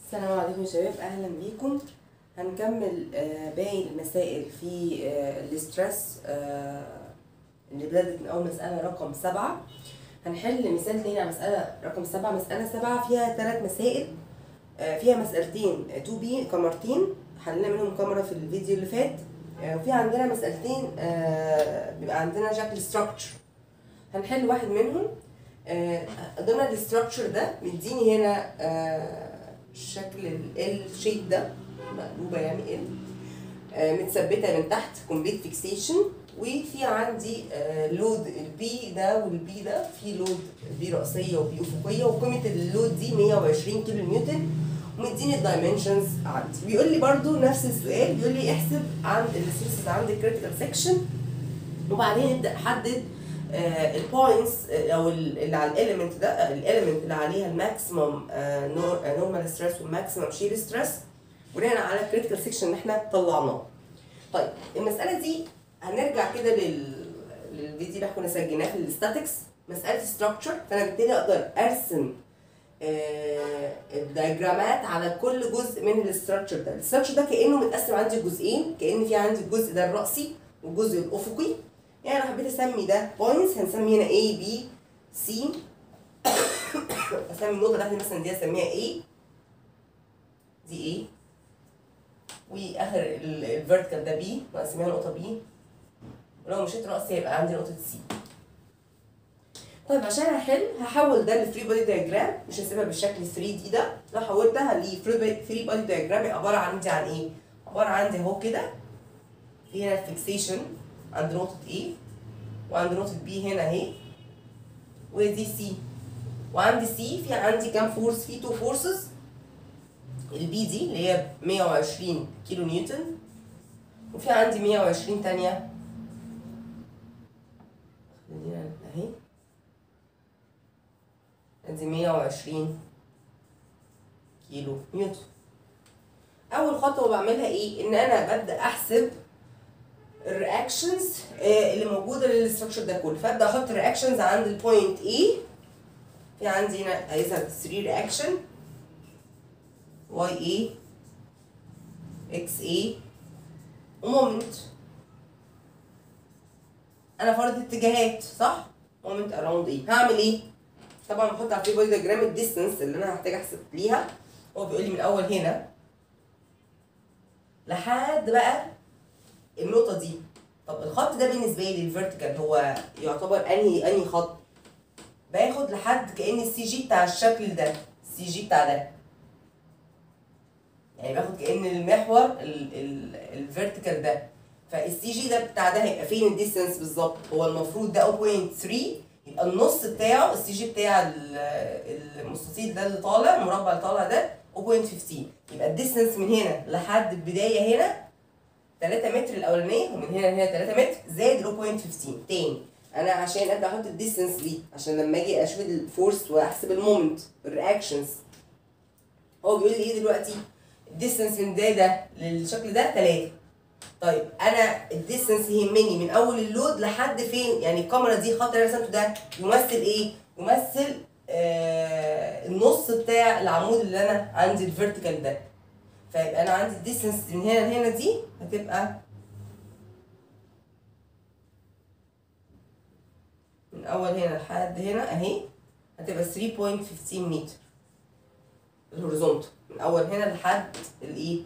السلام عليكم يا شباب اهلا بيكم هنكمل آه، باقي المسائل في آه، الاسترس آه، اللي بدأت من اول مسألة رقم سبعة هنحل مثال تاني على مسألة رقم سبعة مسألة سبعة فيها ثلاث مسائل آه، فيها مسألتين 2 بي كاميرتين حلينا منهم كاميرا في الفيديو اللي فات آه، وفي عندنا مسألتين آه، بيبقى عندنا شكل structure هنحل واحد منهم آه، ضمن الاستراكشر ده مديني هنا آه، شكل ال شيب ده مقلوبه يعني ال آه، متثبته من تحت كومبليت فيكسيشن وفي عندي لود البي ده والبي ده في لود بي رأسية وبي أفقية وقيمة اللود دي 120 كيلو نيوتن ومديني الدايمنشنز عندي بيقول لي برضو نفس السؤال بيقول لي احسب عند الستريسز عند الكريتيكال سيكشن وبعدين ابدا حدد البوينتس او ال- اللي على الاليمنت ده الاليمنت اللي عليها الماكسيمم نورمال ستريس والماكسيمم شير ستريس بناء على الكريتيكال سيكشن اللي احنا طلعناه. طيب المساله دي هنرجع كده لل للفيديو اللي احنا كنا سجلناه في الستاتكس مساله ستراكشر فانا بالتالي اقدر ارسم آه، الدياجرامات على كل جزء من الاستراكشر ده الاستراكشر ده كانه متقسم عندي جزئين كان في عندي الجزء ده الرأسي والجزء الافقي يعني لو حبيت اسمي ده بوينتس هنسمي هنا A B C اسمي النقطة بتاعتي مثلا دي اسميها A دي A واخر الفيرتيكال ده B واسميها نقطة B ولو مشيت رأسي هيبقى عندي نقطة C طيب عشان احل هحول ده لفري بودي دايجرام مش هسيبها بالشكل 3 دي ده لو حولتها لفري بودي دايجرام يبقى عبارة عندي عن ايه؟ عبارة عندي اهو كده في هنا الفيكسيشن عند نقطة A وعند نقطة B هنا اهي ودي C وعندي C في عندي كام فورس في تو فورسز البي دي اللي هي 120 كيلو نيوتن وفي عندي 120 تانية خلينا اهي ادي 120 كيلو نيوتن اول خطوه بعملها ايه ان انا ببدا احسب الرياكشنز اللي موجوده للاستراكشر ده كله فابدا احط الرياكشنز عند البوينت A في عندي هنا هيظهر 3 رياكشن واي اي اكس اي ومومنت انا فرض اتجاهات صح مومنت اراوند ايه هعمل ايه طبعا بحط على الفري دياجرام الديستنس اللي انا هحتاج احسب ليها هو بيقول لي من اول هنا لحد بقى النقطه دي طب الخط ده بالنسبه لي الفيرتيكال هو يعتبر انهي انهي خط باخد لحد كان السي جي بتاع الشكل ده السي جي بتاع ده يعني باخد كان المحور الفيرتيكال ده فالسي جي ده بتاع ده هيبقى فين الديستنس بالظبط هو المفروض ده 0.3 يبقى النص بتاعه السي جي بتاع ال- المستطيل ده اللي طالع المربع اللي طالع ده 0.15 يبقى الديستنس من هنا لحد البدايه هنا 3 متر الاولانيه ومن هنا لهنا 3 متر زائد 0.15 تاني انا عشان ابدا احط الديستنس دي عشان لما اجي اشوف الفورس واحسب المومنت الرياكشنز هو بيقول لي ايه دلوقتي الديستنس من ده ده للشكل ده 3 طيب انا الديستنس يهمني من اول اللود لحد فين يعني الكاميرا دي الخط اللي أنا رسمته ده يمثل ايه يمثل آه النص بتاع العمود اللي انا عندي الفيرتيكال ده فيبقى انا عندي الديستنس من هنا لهنا دي هتبقى من اول هنا لحد هنا اهي هتبقى 3.15 متر الهوريزونتال من اول هنا لحد الايه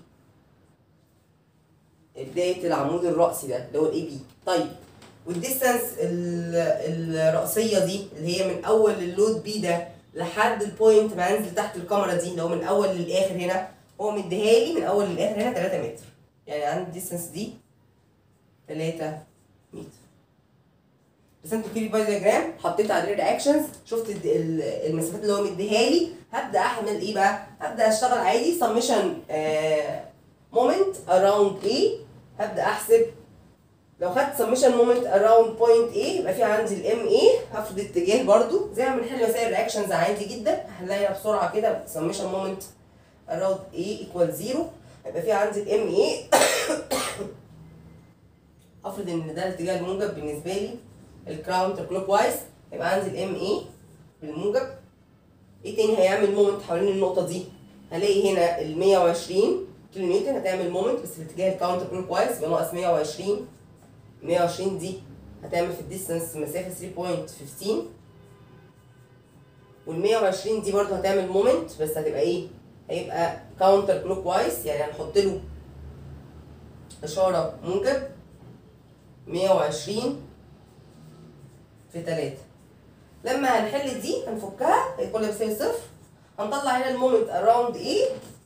بدايه العمود الرأسي ده اللي هو الاي بي طيب والديستانس ال- الرأسيه دي اللي هي من اول اللود بي ده لحد البوينت ما انزل تحت الكاميرا دي اللي هو من اول للاخر هنا هو مديها لي من اول للاخر هنا 3 متر يعني عندي الديستانس دي 3 متر رسمت الكيري باي دياجرام حطيت عليه رياكشنز شفت ال- ال- المسافات اللي هو مديها لي هبدا اعمل ايه بقى؟ هبدا اشتغل عادي سمشن مومنت اراوند ايه هبدا احسب لو خدت سمشن مومنت اراوند بوينت ايه يبقى في عندي الام ايه هفرض اتجاه برضو زي ما بنحل مسائل الرياكشنز عادي جدا هحلها هنا بسرعه كده سمشن مومنت اراوند ايه ايكوال زيرو هيبقى في عندي الام ايه افرض ان ده الاتجاه الموجب بالنسبه لي الكراونتر كلوك وايز يبقى عندي الام اي بالموجب ايه تاني هيعمل مومنت حوالين النقطه دي هلاقي هنا ال 120 كيلو نيوتن هتعمل مومنت بس في اتجاه الكاونتر كلوك وايز يبقى ناقص 120 120 دي هتعمل في الديستانس مسافه 3.15 وال 120 دي برضه هتعمل مومنت بس هتبقى ايه؟ هيبقى كاونتر كلوك وايز يعني هنحط له اشاره موجب 120 في 3 لما هنحل دي هنفكها هيكون بيساوي صفر هنطلع هنا المومنت اراوند ايه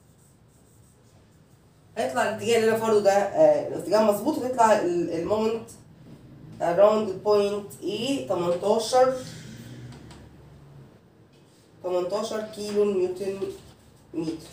هيطلع الاتجاه اللي انا فارضه ده آه الاتجاه مظبوط وتطلع المومنت around البوينت A 18 18 كيلو نيوتن متر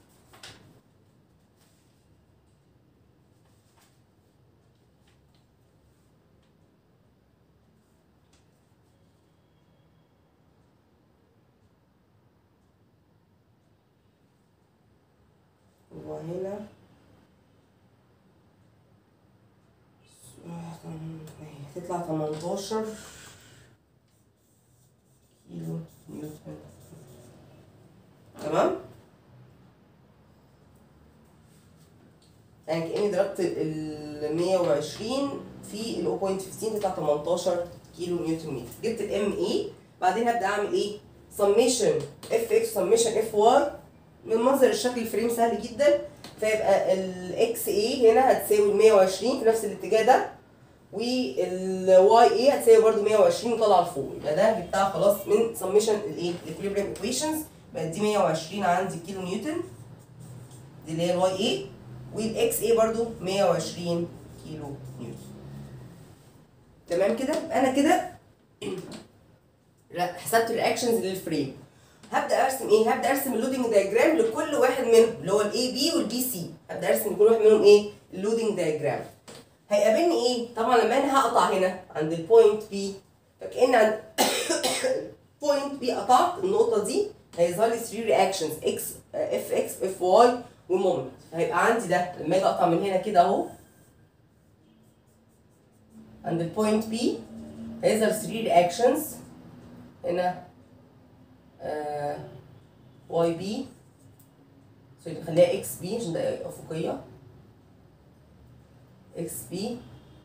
وهنا هتطلع 18 كيلو نيوتن تمام يعني كأني ضربت ال 120 في ال 0.15 تطلع 18 كيلو نيوتن متر جبت الام اي بعدين هبدا اعمل ايه؟ سميشن اف اكس سميشن اف واي من منظر الشكل الفريم سهل جدا فيبقى الاكس اي هنا هتساوي 120 في نفس الاتجاه ده والواي اي هتساوي برده 120 وطالعه لفوق يبقى ده جبتها خلاص من سميشن الايه الاكوليبريم ايكويشنز بقت دي 120 عندي كيلو نيوتن دي اللي هي الواي اي والاكس اي برده 120 كيلو نيوتن تمام كده انا كده حسبت الرياكشنز للفريم هبدا ارسم ايه هبدا ارسم اللودنج دايجرام لكل واحد منهم اللي هو الاي بي والبي سي هبدا ارسم لكل واحد منهم ايه اللودنج دايجرام هيقابلني ايه طبعا لما انا هقطع هنا عند البوينت بي فكأن عند بوينت بي قطعت النقطه دي هيظهر لي 3 رياكشنز اكس اف اكس اف واي ومومنت هيبقى عندي ده لما اجي اقطع من هنا كده اهو عند البوينت بي هيظهر 3 رياكشنز هنا واي بي سوري نخليها اكس بي عشان ده افقيه اكس بي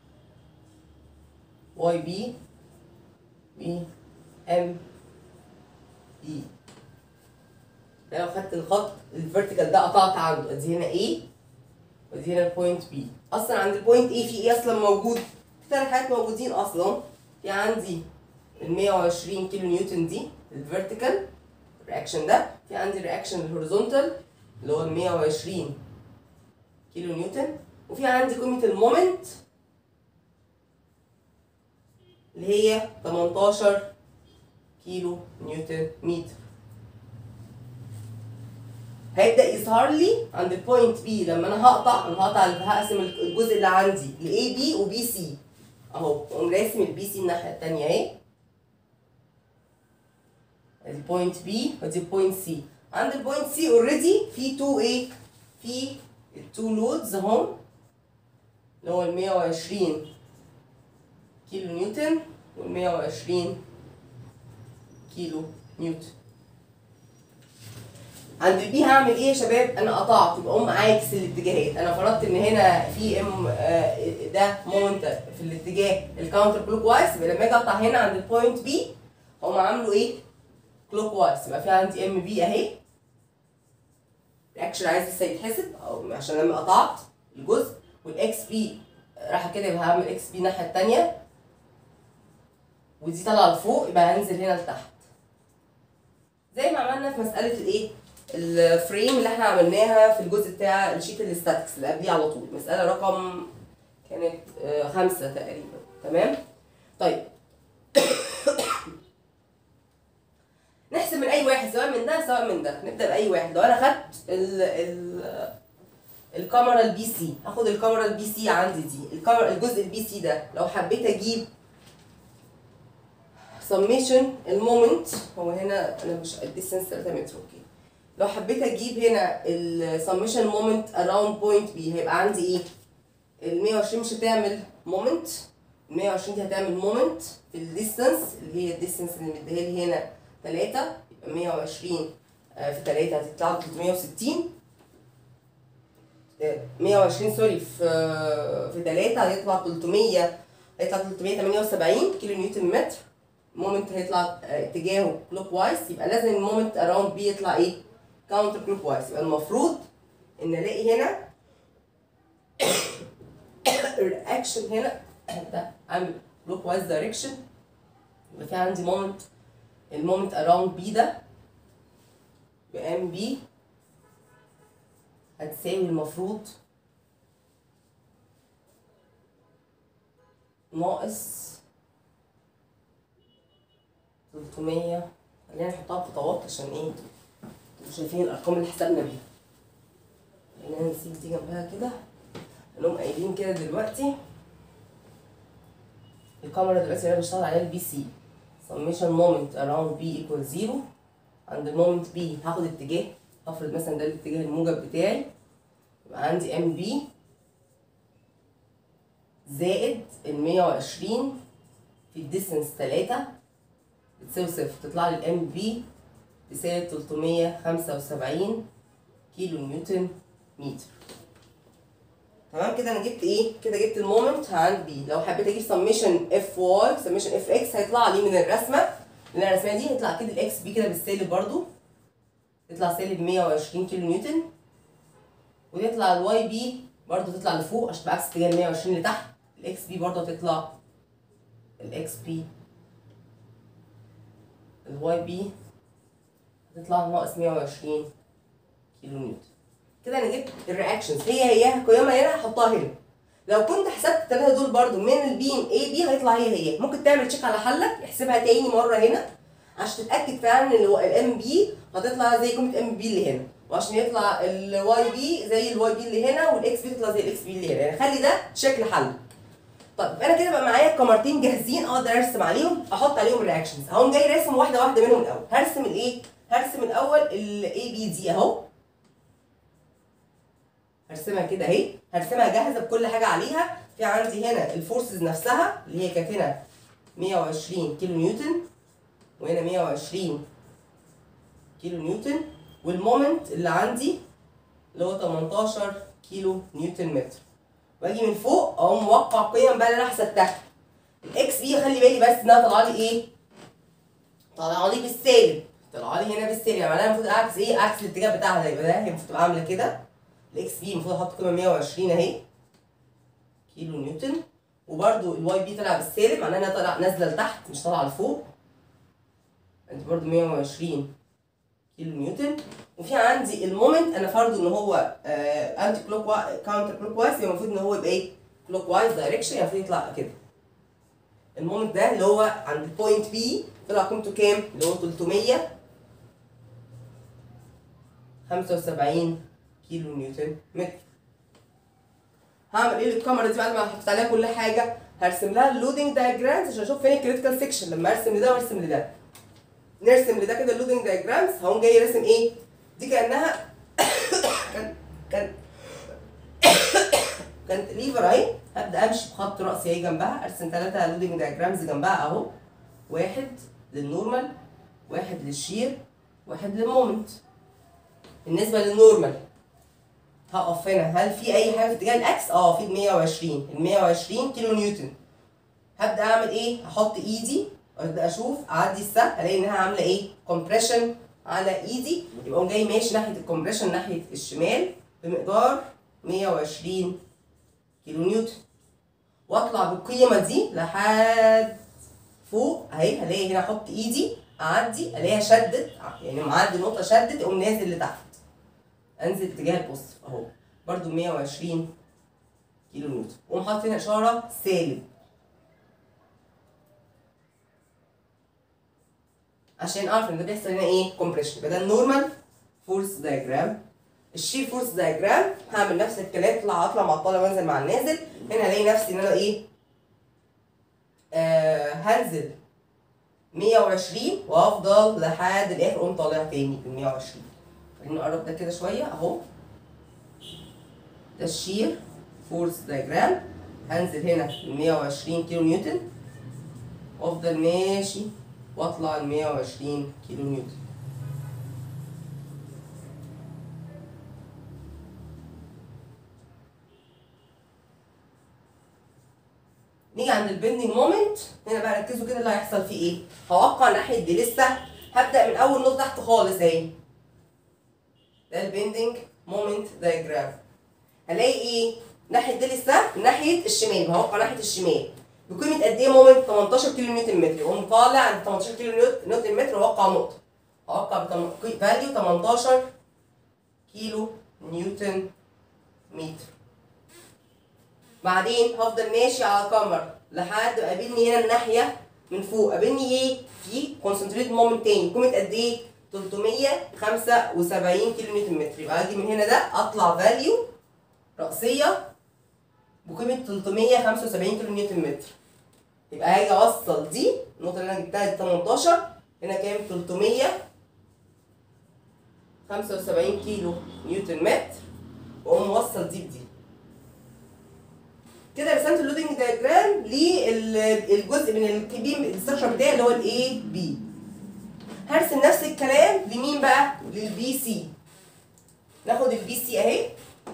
واي بي بي ام بي لو خدت الخط الفيرتيكال ده قطعت عنده ادي هنا A ودي هنا البوينت B اصلا عند البوينت A في ايه اصلا موجود في ثلاث حاجات موجودين اصلا في عندي ال 120 كيلو نيوتن دي الفيرتيكال الرياكشن ده في عندي الرياكشن الهوريزونتال اللي هو ال 120 كيلو نيوتن وفي عندي قيمة المومنت اللي هي 18 كيلو نيوتن متر هيبدا يظهر لي عند البوينت بي لما انا هقطع انا هقطع هقسم الجزء اللي عندي ل A B و B C اهو واقوم راسم البي سي الناحيه الثانيه اهي البوينت بي ودي البوينت سي عند البوينت سي اوريدي في تو ايه في التو لودز اهم اللي هو ال 120 كيلو نيوتن وال 120 كيلو نيوتن عند البي هعمل ايه يا شباب؟ انا قطعت يبقى اقوم عاكس الاتجاهات، انا فرضت ان هنا في ام آه ده مومنت في الاتجاه الكاونتر كلوك وايز يبقى لما اجي اقطع هنا عند البوينت بي اقوم عامله ايه؟ كلوك وايز يبقى في عندي ام بي اهي الاكشن عايز لسه يتحسب او عشان لما قطعت الجزء والاكس بي رايحه كده يبقى هعمل اكس بي الناحيه الثانيه ودي طالعه لفوق يبقى هنزل هنا لتحت زي ما عملنا في مساله الايه؟ الفريم اللي احنا عملناها في الجزء بتاع الشيت الاستاتكس اللي قبليه على طول مسألة رقم كانت آه خمسة تقريبا تمام طيب نحسب من اي واحد سواء من ده سواء من ده نبدا باي واحد لو انا خدت ال ال الكاميرا البي سي هاخد الكاميرا البي سي عندي دي الكاميرا الجزء البي سي ده لو حبيت اجيب سميشن المومنت هو هنا انا مش الديستنس 3 متر اوكي لو حبيت اجيب هنا السميشن مومنت اراوند بوينت بي هيبقى عندي ايه ال 120 مش هتعمل مومنت ال 120 دي هتعمل مومنت في الديستنس اللي هي الديستنس اللي مديها لي هنا 3 يبقى 120 آه، في 3 هتطلع 360 آه، 120 سوري في آه، في 3 هيطلع 300 هيطلع 378 كيلو نيوتن متر مومنت هيطلع آه، اتجاهه كلوك وايز يبقى لازم المومنت اراوند بي يطلع ايه؟ كاونتر كلوك وايز يبقى المفروض ان الاقي هنا الرياكشن هنا ده عامل كلوك وايز دايركشن يبقى في عندي مومنت المومنت اراوند بي ده بام بي هتساوي المفروض ناقص 300 خلينا نحطها بخطوات عشان ايه تبقوا شايفين الارقام اللي حسبنا بيها خلينا نسيب دي جنبها كده هنقوم قايلين كده دلوقتي الكاميرا دلوقتي اللي انا بشتغل عليها البي سي summation moment around b equals 0 عند المومنت b هاخد اتجاه هفرض مثلا ده الاتجاه الموجب بتاعي يبقى عندي ام بي زائد ال 120 في الديستنس 3 بتساوي صفر تطلع لي الام بي بسالب 375 كيلو نيوتن متر تمام كده انا جبت ايه كده جبت المومنت عند بي لو حبيت اجيب سميشن اف واي سميشن اف اكس هيطلع لي من الرسمه اللي انا رسمها دي هيطلع كده الاكس بي كده بالسالب برضو يطلع سالب 120 كيلو نيوتن ويطلع الواي بي برضو تطلع لفوق عشان بعكس اتجاه ال 120 لتحت الاكس بي برضو هتطلع الاكس بي الواي بي هتطلع ناقص 120 كيلو نيوتن كده انا جبت الرياكشنز هي هي قيمها هنا هحطها هنا لو كنت حسبت الثلاثه دول برضو من البيم اي بي هيطلع هي هي ممكن تعمل تشيك على حلك احسبها تاني مره هنا عشان تتاكد فعلا ان الام بي هتطلع زي قيمه ام بي اللي هنا وعشان يطلع الواي بي زي الواي بي اللي هنا والاكس بي تطلع زي الاكس بي اللي هنا يعني خلي ده شكل حل طيب انا كده بقى معايا كاميرتين جاهزين اقدر ارسم عليهم احط عليهم الرياكشنز هقوم جاي راسم واحده واحده منهم الاول هرسم الايه هرسم الاول الاي بي دي اهو هرسمها كده اهي هرسمها جاهزه بكل حاجه عليها في عندي هنا الفورسز نفسها اللي هي كانت هنا 120 كيلو نيوتن وهنا 120 كيلو نيوتن والمومنت اللي عندي اللي هو 18 كيلو نيوتن متر واجي من فوق اقوم موقع قيم بقى اللي انا حسبتها الاكس بي خلي بالي بس انها طالعه لي ايه؟ طالعه لي بالسالب طالعه لي هنا بالسالب يعني معناها المفروض اعكس ايه؟ اعكس الاتجاه بتاعها ده يبقى ده هي المفروض تبقى عامله كده الاكس بي المفروض احط قيمه 120 اهي كيلو نيوتن وبرده الواي بي طلع بالسالب معناها انها طالعه نازله لتحت مش طالعه لفوق انت برده 120 كيلو نيوتن وفي عندي المومنت انا فرضه ان هو آه انتي كلوك كاونتر كلوك وايز يبقى المفروض ان هو يبقى ايه كلوك وايز دايركشن يعني المفروض يطلع كده المومنت ده اللي هو عند البوينت بي طلع قيمته كام اللي هو 300 75 كيلو نيوتن متر هعمل ايه للكاميرا دي بعد ما حطيت عليها كل حاجه هرسم لها اللودنج دايجرامز عشان اشوف فين الكريتيكال سيكشن لما ارسم لده وارسم لده نرسم لده كده اللودنج دايجرامز هقوم جاي راسم ايه دي كانها كان كان كانت ليفر اهي هبدا امشي بخط راسي اهي جنبها ارسم ثلاثه لودنج دايجرامز جنبها اهو واحد للنورمال واحد للشير واحد للمومنت بالنسبه للنورمال هقف هنا هل في اي حاجه في اتجاه الاكس اه في ال 120 ال 120 كيلو نيوتن هبدا اعمل ايه هحط ايدي وابدا اشوف اعدي السهم الاقي انها عامله ايه كومبريشن على ايدي يبقى اقوم جاي ماشي ناحيه الكومبريشن ناحيه الشمال بمقدار 120 كيلو نيوتن واطلع بالقيمه دي لحد فوق اهي هلاقي هنا احط ايدي اعدي الاقيها شدت يعني معدي نقطه شدت اقوم نازل لتحت انزل اتجاه البوستيف اهو برده 120 كيلو نيوتن واقوم حاطط هنا اشاره سالب عشان اعرف ان ده بيحصل هنا ايه كومبريشن يبقى ده النورمال فورس دايجرام الشير فورس دايجرام هعمل نفس الكلام اطلع اطلع مع الطالب وانزل مع النازل هنا هلاقي نفسي ان انا ايه آه هنزل 120 وافضل لحد الاخر اقوم طالع تاني بال 120 خلينا نقرب ده كده شويه اهو ده الشير فورس دايجرام هنزل هنا ال 120 كيلو نيوتن وافضل ماشي واطلع ال 120 كيلو نيوتن نيجي عند البندنج مومنت هنا بقى ركزوا كده اللي هيحصل فيه ايه هوقع ناحيه دي لسه هبدا من اول نقطه تحت خالص اهي ده البندنج مومنت دايجرام هلاقي ايه ناحيه دي لسه ناحيه الشمال هوقع ناحيه الشمال بقيمه قد ايه مومنت 18 كيلو نيوتن متر يقوم طالع عند 18 كيلو نيوت- نيوتن متر واوقع نقطه اوقع فاليو 18 كيلو نيوتن متر بعدين هفضل ماشي على القمر لحد ما قابلني هنا الناحيه من فوق قابلني ايه في كونسنتريت مومنت تاني قيمه قد ايه 375 كيلو نيوتن متر يبقى اجي من هنا ده اطلع فاليو رأسيه بقيمه 375 كيلو نيوتن متر يبقى هاجي اوصل دي النقطه اللي انا جبتها دي 18 هنا كام 375 كيلو نيوتن متر واقوم موصل دي بدي كده رسمت اللودنج دايجرام للجزء من البيم الاستراكشر بتاعي اللي هو الاي بي هرسم نفس الكلام لمين بقى للبي سي ناخد البي سي اهي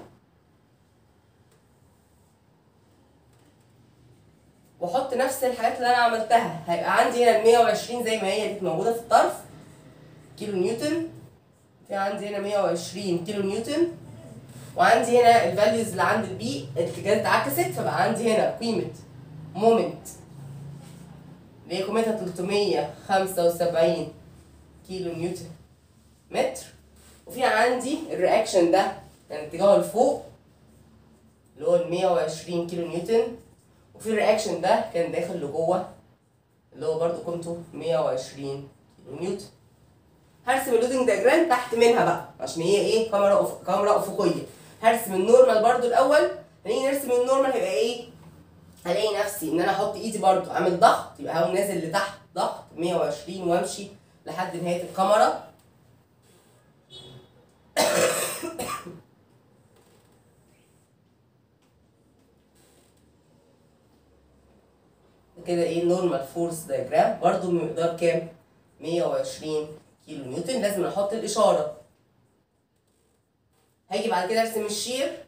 واحط نفس الحاجات اللي انا عملتها هيبقى عندي هنا ال 120 زي ما هي دي موجوده في الطرف كيلو نيوتن في عندي هنا 120 كيلو نيوتن وعندي هنا الفاليوز اللي عند البي الاتجاهات اتعكست فبقى عندي هنا قيمه مومنت اللي هي قيمتها 375 كيلو نيوتن متر وفي عندي الرياكشن ده كان اتجاهه لفوق اللي هو ال 120 كيلو نيوتن وفي الرياكشن ده كان داخل لجوه اللي هو برضو قيمته 120 كيلو نيوتن هرسم اللودنج دياجرام تحت منها بقى عشان هي ايه كاميرا أف... كاميرا افقيه هرسم النورمال برضو الاول هنيجي نرسم النورمال هيبقى ايه هلاقي نفسي ان انا احط ايدي برضو اعمل ضغط يبقى هقوم نازل لتحت ضغط 120 وامشي لحد نهايه الكاميرا كده ايه نورمال فورس دايجرام برضو بمقدار كام 120 كيلو نيوتن لازم احط الاشاره هاجي بعد كده ارسم الشير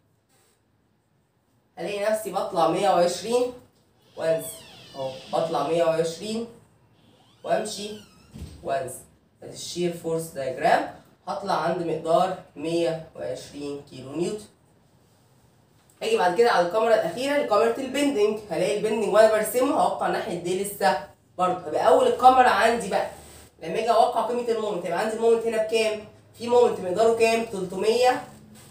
هلاقي نفسي بطلع 120 وانزل اهو بطلع 120 وامشي وانزل ادي الشير فورس دايجرام هطلع عند مقدار 120 كيلو نيوتن هاجي بعد كده على الكاميرا الاخيره لكاميرا البندنج هلاقي البندنج وانا برسمه هوقع ناحيه دي لسه برضه هيبقى اول الكاميرا عندي بقى لما اجي اوقع قيمه المومنت هيبقى عندي المومنت هنا بكام؟ في مومنت مقداره كام؟ 300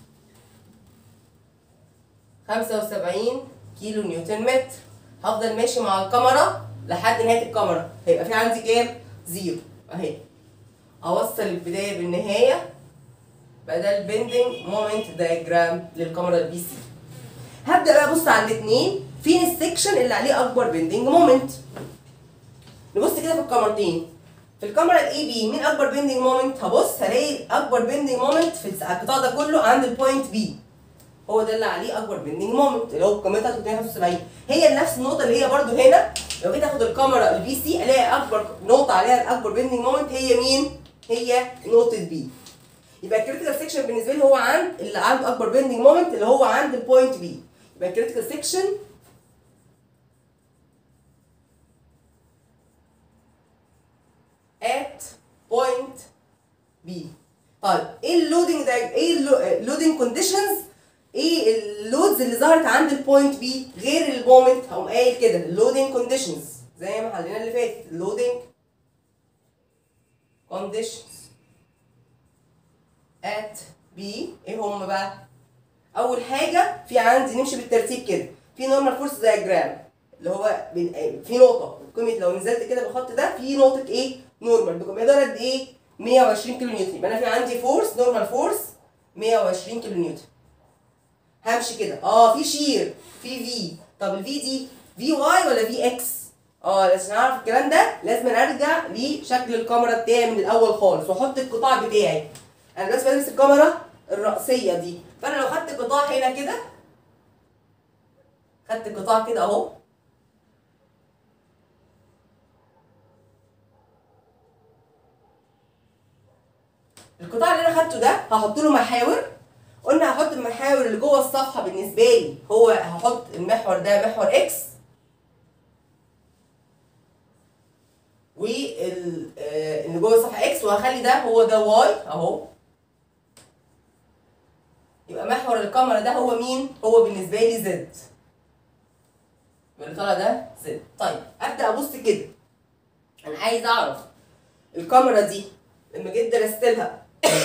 75 كيلو نيوتن متر هفضل ماشي مع الكاميرا لحد نهايه الكاميرا هيبقى في عندي كام؟ زيرو اهي اوصل البدايه بالنهايه بقى ده البندنج مومنت دايجرام للكاميرا البي سي هبدا بقى ابص على الاثنين فين السكشن اللي عليه اكبر بندنج مومنت نبص كده في الكاميرتين في الكاميرا الاي بي مين اكبر بندنج مومنت هبص هلاقي اكبر بندنج مومنت في القطاع ده كله عند البوينت بي هو ده اللي عليه اكبر بندنج مومنت اللي هو قيمتها 375 هي نفس النقطه اللي هي برده هنا لو جيت اخد الكاميرا البي سي الاقي اكبر نقطه عليها الاكبر بندنج مومنت هي مين هي نقطه بي يبقى الكريتيكال سيكشن بالنسبه لي هو عند اللي عنده اكبر بندنج مومنت اللي هو عند البوينت بي يبقى الكريتيكال سيكشن at point B طيب ايه اللودنج ده ايه اللودنج كونديشنز ايه اللودز اللي ظهرت عند البوينت بي غير المومنت هقوم قايل كده اللودنج كونديشنز زي ما حلينا اللي فاتت اللودنج كونديشنز at B ايه هم بقى اول حاجه في عندي نمشي بالترتيب كده في نورمال فورس دايجرام اللي هو بين- في نقطه قيمه لو نزلت كده بالخط ده في نقطه ايه نورمال بمقدار قد ايه 120 كيلو نيوتن يبقى انا في عندي فورس نورمال فورس 120 كيلو نيوتن همشي كده اه في شير في في طب الفي دي في واي ولا في اكس اه عشان اعرف الكلام ده لازم ارجع لشكل الكاميرا بتاعي من الاول خالص واحط القطاع بتاعي انا بس بدرس الكاميرا الرأسية دي فانا لو خدت قطاع هنا كده خدت قطاع كده اهو القطاع اللي انا خدته ده هحط له محاور قلنا هحط المحاور اللي جوه الصفحه بالنسبه لي هو هحط المحور ده محور اكس ال- آه، اللي جوه الصفحه اكس وهخلي ده هو ده واي اهو يبقى محور الكاميرا ده هو مين؟ هو بالنسبه لي زد يبقى اللي طالع ده زد طيب ابدا ابص كده انا عايز اعرف الكاميرا دي لما جيت درست لها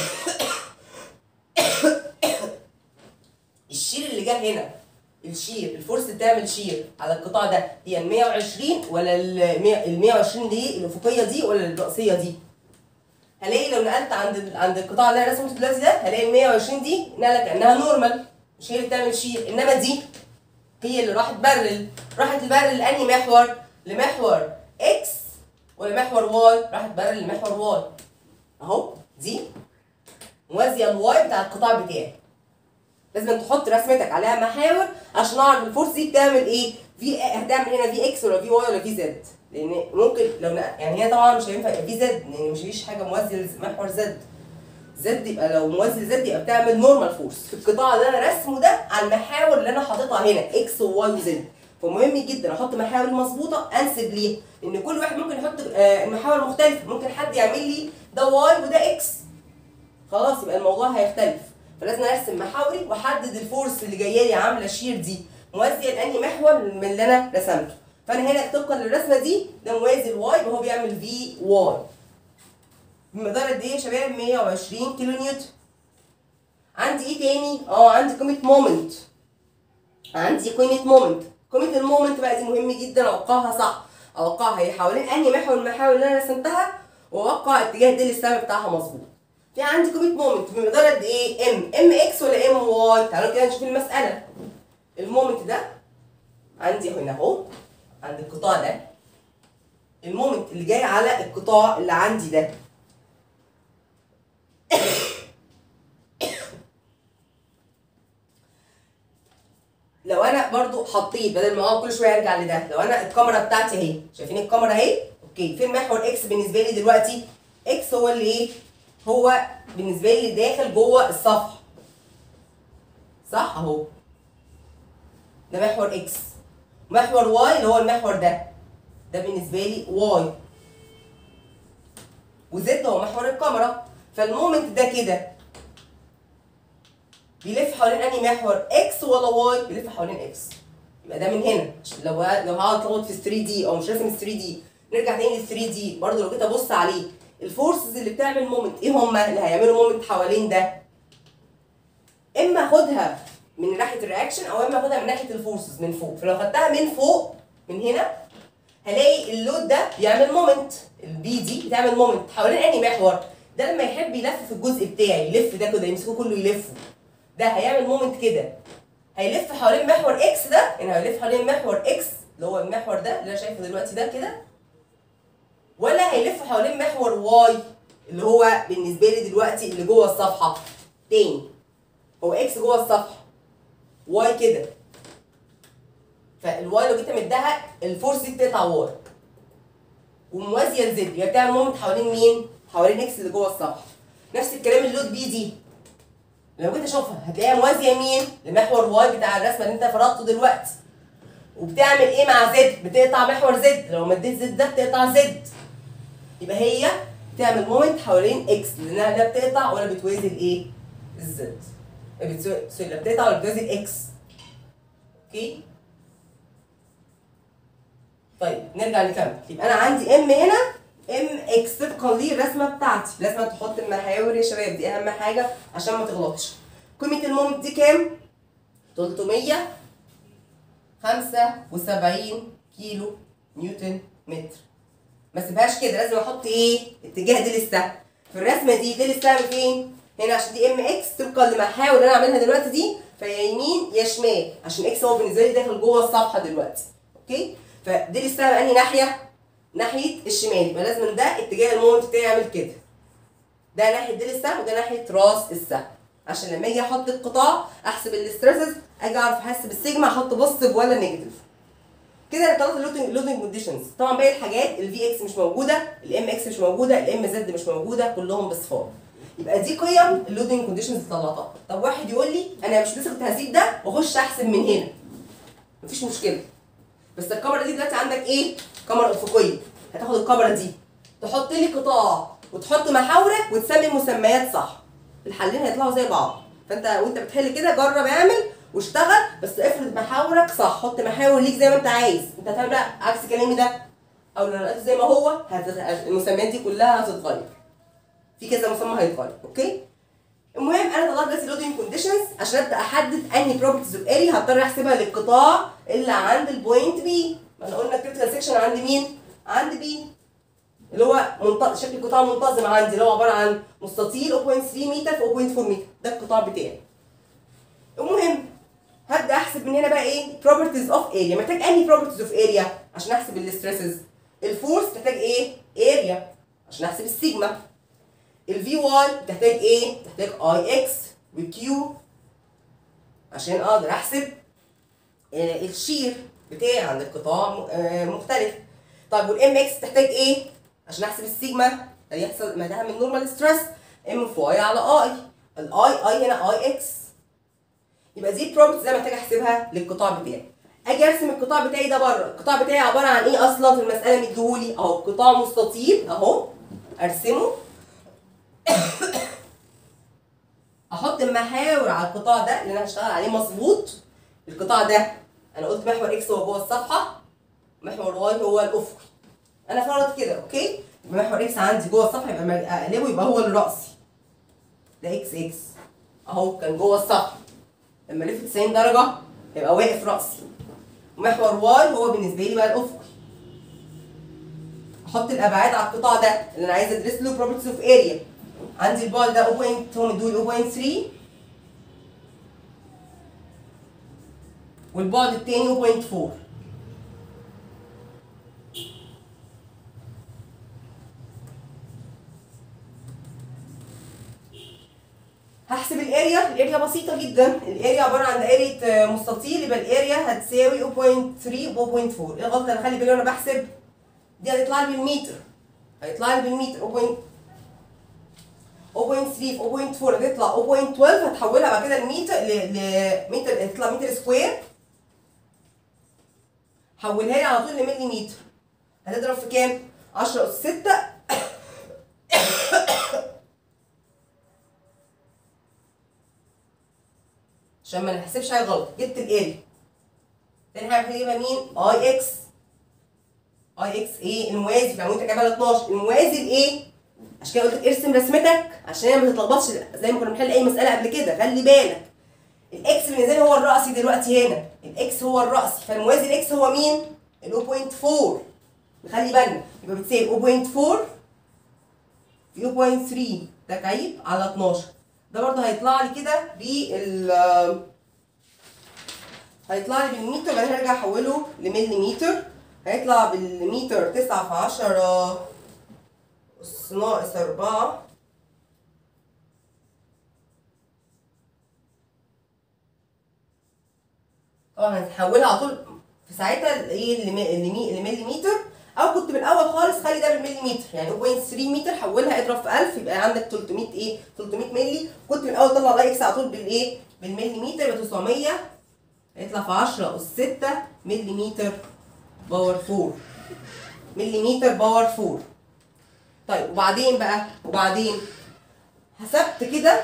الشير اللي جه هنا الشير الفورس بتعمل شير على القطاع ده هي ال 120 ولا ال 120 دي الافقيه دي ولا الراسيه دي؟ هلاقي لو نقلت عند ال- عند القطاع اللي انا رسمته دلوقتي ده هلاقي ال 120 دي نقله كانها نورمال مش هي اللي بتعمل شير انما دي هي اللي راحت برل راحت تبرل لاني محور لمحور اكس ولا محور واي راحت برل لمحور واي اهو دي موازيه الواي بتاع القطاع بتاعي لازم تحط رسمتك عليها محاور عشان اعرف الفورس دي بتعمل ايه في هتعمل هنا في اكس ولا في واي ولا في زد لان ممكن لو ن- يعني هي طبعا مش هينفع يبقى في زد لان مش فيش حاجه موازيه لمحور زد زد يبقى لو موازي لزد يبقى بتعمل نورمال فورس في القطاع اللي انا رسمه ده على المحاور اللي انا حاططها هنا اكس وواي وزد فمهم جدا احط محاور مظبوطه انسب ليها لان كل واحد ممكن يحط آه، المحاور مختلفه ممكن حد يعمل لي ده واي وده اكس خلاص يبقى الموضوع هيختلف فلازم ارسم محاوري واحدد الفورس اللي جايه لي عامله شير دي موازيه لاني محور من اللي انا رسمته فانا هنا طبقا للرسمه دي ده موازي الواي وهو بيعمل في واي بمقدار قد ايه يا شباب 120 كيلو نيوتن عندي ايه تاني اه عندي قيمه مومنت عندي قيمه مومنت قيمه المومنت بقى دي مهم جدا اوقعها صح اوقعها هي حوالين انهي محور من المحاور اللي انا رسمتها واوقع اتجاه ديل السهم بتاعها مظبوط في عندي قيمه مومنت بمقدار قد ايه ام ام اكس ولا ام واي تعالوا كده نشوف المساله المومنت ده عندي هنا اهو عند القطاع ده المومنت اللي جاي على القطاع اللي عندي ده لو انا برضو حطيت بدل ما اقعد كل شويه ارجع لده لو انا الكاميرا بتاعتي اهي شايفين الكاميرا اهي اوكي فين محور اكس بالنسبه لي دلوقتي اكس هو اللي ايه هو بالنسبه لي داخل جوه الصفحه صح اهو ده محور اكس محور واي اللي هو المحور ده ده بالنسبه لي واي وزد هو محور الكاميرا فالمومنت ده كده بيلف حوالين انهي محور اكس ولا واي بيلف حوالين اكس يبقى ده من هنا عشان لو لو هقعد اتلخبط في 3 دي او مش راسم 3 دي نرجع تاني لل 3 دي برضه لو جيت ابص عليه الفورسز اللي بتعمل مومنت ايه هم اللي هيعملوا مومنت حوالين ده اما اخدها من ناحيه الرياكشن او اما اخدها من ناحيه الفورسز من فوق فلو خدتها من فوق من هنا هلاقي اللود ده بيعمل مومنت البي دي بتعمل مومنت حوالين انهي محور ده لما يحب يلف في الجزء بتاعي يلف ده كده يمسكه كله يلفه ده هيعمل مومنت كده هيلف حوالين محور اكس ده يعني هيلف حوالين محور اكس اللي هو المحور ده اللي انا شايفه دلوقتي ده كده ولا هيلف حوالين محور واي اللي هو بالنسبه لي دلوقتي اللي جوه الصفحه تاني هو اكس جوه الصفحه واي كده فالواي لو جيت امدها الفورس دي بتقطع واي وموازيه لزد يبقى بتعمل مومنت حوالين مين؟ حوالين اكس اللي جوه الصفحه نفس الكلام اللود بي دي لو جيت اشوفها هتلاقيها موازيه مين؟ لمحور واي بتاع الرسمه اللي انت فرضته دلوقتي وبتعمل ايه مع زد؟ بتقطع محور زد لو مديت زد ده بتقطع زد يبقى هي بتعمل مومنت حوالين اكس لانها لا بتقطع ولا بتوازي الايه؟ الزد بتسو- سوري لا بتقطع ولا بتوازي الاكس اوكي طيب نرجع نكمل يبقى انا عندي ام هنا ام اكس طبقا للرسمه بتاعتي لازم تحط المحاور يا شباب دي اهم حاجه عشان ما تغلطش قيمه المومنت دي كام 375 كيلو نيوتن متر ما سيبهاش كده لازم احط ايه اتجاه ديل السهم في الرسمه دي ديل السهم فين هنا عشان دي ام اكس طبقا للمحاور اللي انا عاملها دلوقتي دي فيا يمين يا شمال عشان اكس هو بالنسبه لي داخل جوه الصفحه دلوقتي اوكي فديل السهم انهي ناحيه ناحيه الشمال يبقى لازم ده اتجاه المومنت بتاعي يعمل كده ده ناحيه ديل السهم وده ناحيه راس السهم عشان لما اجي احط القطاع احسب الاسترسز اجي اعرف احسب السيجما احط بوزيتيف ولا نيجاتيف كده انا طلعت اللودنج اللودنج كونديشنز طبعا باقي الحاجات الفي اكس مش موجوده الام اكس مش موجوده الام زد مش موجوده كلهم بصفار يبقى دي قيم اللودنج كونديشنز اللي طلعتها طب واحد يقول لي انا مش مسك التهذيب ده واخش احسب من هنا مفيش مشكله بس الكاميرا دي دلوقتي عندك ايه كاميرا افقيه هتاخد الكاميرا دي تحط لي قطاع وتحط محاورك وتسمي المسميات صح الحلين هيطلعوا زي بعض فانت وانت بتحل كده جرب اعمل واشتغل بس افرض محاورك صح حط محاور ليك زي ما انت عايز انت هتعمل بقى عكس كلامي ده او لو لقيته زي ما هو هت- المسميات دي كلها هتتغير في كذا مسمى هيتغير اوكي المهم انا طلعت دلوقتي لودنج كونديشنز عشان ابدا احدد انهي بروبرتيز اوف اريا هضطر احسبها للقطاع اللي عند البوينت بي ما احنا قلنا الكريتيكال سيكشن عند مين؟ عند بي اللي هو منط... شكل القطاع منتظم عندي اللي هو عباره عن مستطيل 0.3 متر في 0.4 متر ده القطاع بتاعي المهم هبدا احسب من هنا بقى ايه properties اوف اريا محتاج انهي properties اوف اريا عشان احسب الاستريسز الفورس تحتاج ايه اريا عشان احسب السيجما الفي واي تحتاج ايه تحتاج اي اكس وكيو عشان اقدر احسب آه، الشير بتاعي عند القطاع م- آه، مختلف طيب والام اكس تحتاج ايه عشان احسب السيجما هيحصل ما ده من نورمال ستريس ام في واي على اي الاي اي هنا اي اكس يبقى دي البروبرتيز اللي انا محتاج احسبها للقطاع بتاعي اجي ارسم القطاع بتاعي ده بره القطاع بتاعي عباره عن ايه اصلا في المساله مديهولي اهو قطاع مستطيل اهو ارسمه احط المحاور على القطاع ده اللي انا هشتغل عليه مظبوط القطاع ده انا قلت محور اكس هو جوه الصفحه محور واي هو الافقي انا فرضت كده اوكي يبقى محور اكس عندي جوه الصفحه يبقى لما اقلبه يبقى هو الراسي ده اكس اكس اهو كان جوه الصفحه لما الف 90 درجه يبقى واقف راسي ومحور واي هو بالنسبه لي بقى الافقي احط الابعاد على القطاع ده اللي انا عايز ادرس له properties اوف اريا عندي البعد ده 0. هو مدول 0.3 والبعد التاني 0.4 هحسب الاريا الاريا بسيطة جدا الاريا عبارة عن دائرة مستطيل يبقى الاريا هتساوي 0.3 و 0.4 ايه الغلطة انا خلي بالي وانا بحسب دي هتطلع لي بالمتر هيطلع لي بالمتر 0.3 في 0.4 هتطلع 0.12 هتحولها بعد كده لمتر لمتر هتطلع متر سكوير حولها لي على طول لملي متر هتضرب في كام؟ 10 أس 6 عشان ما نحسبش حاجه غلط جبت الاريا تاني حاجه هتجيبها مين؟ اي اكس اي اكس ايه الموازي فلو انت جايبها ل 12 الموازي لايه؟ عشان كده قلت لك ارسم رسمتك عشان هي ما تتلخبطش زي ما كنا بنحل اي مساله قبل كده خلي بالك الاكس بالنسبه لي هو الرأسي دلوقتي هنا الاكس هو الرأسي فالموازي الاكس هو مين؟ ال 0.4 نخلي بالنا يبقى بتساوي 0.4 في 0.3 تكعيب على 12 ده برضه هيطلع لي كده بال هيطلع لي بالمتر بعدين هرجع احوله لمليمتر هيطلع بالمتر 9 في 10 أس ناقص 4 طبعا هتحولها على طول في ساعتها ايه لمليمتر او كنت من الاول خالص خلي ده بالمليمتر يعني 0.3 متر حولها اضرب في 1000 يبقى عندك 300 ايه 300 مللي كنت من الاول طلع لايكس على طول بالايه بالمليمتر يبقى 900 هيطلع في 10 اس 6 مليمتر باور 4 مليمتر باور 4 طيب وبعدين بقى وبعدين حسبت كده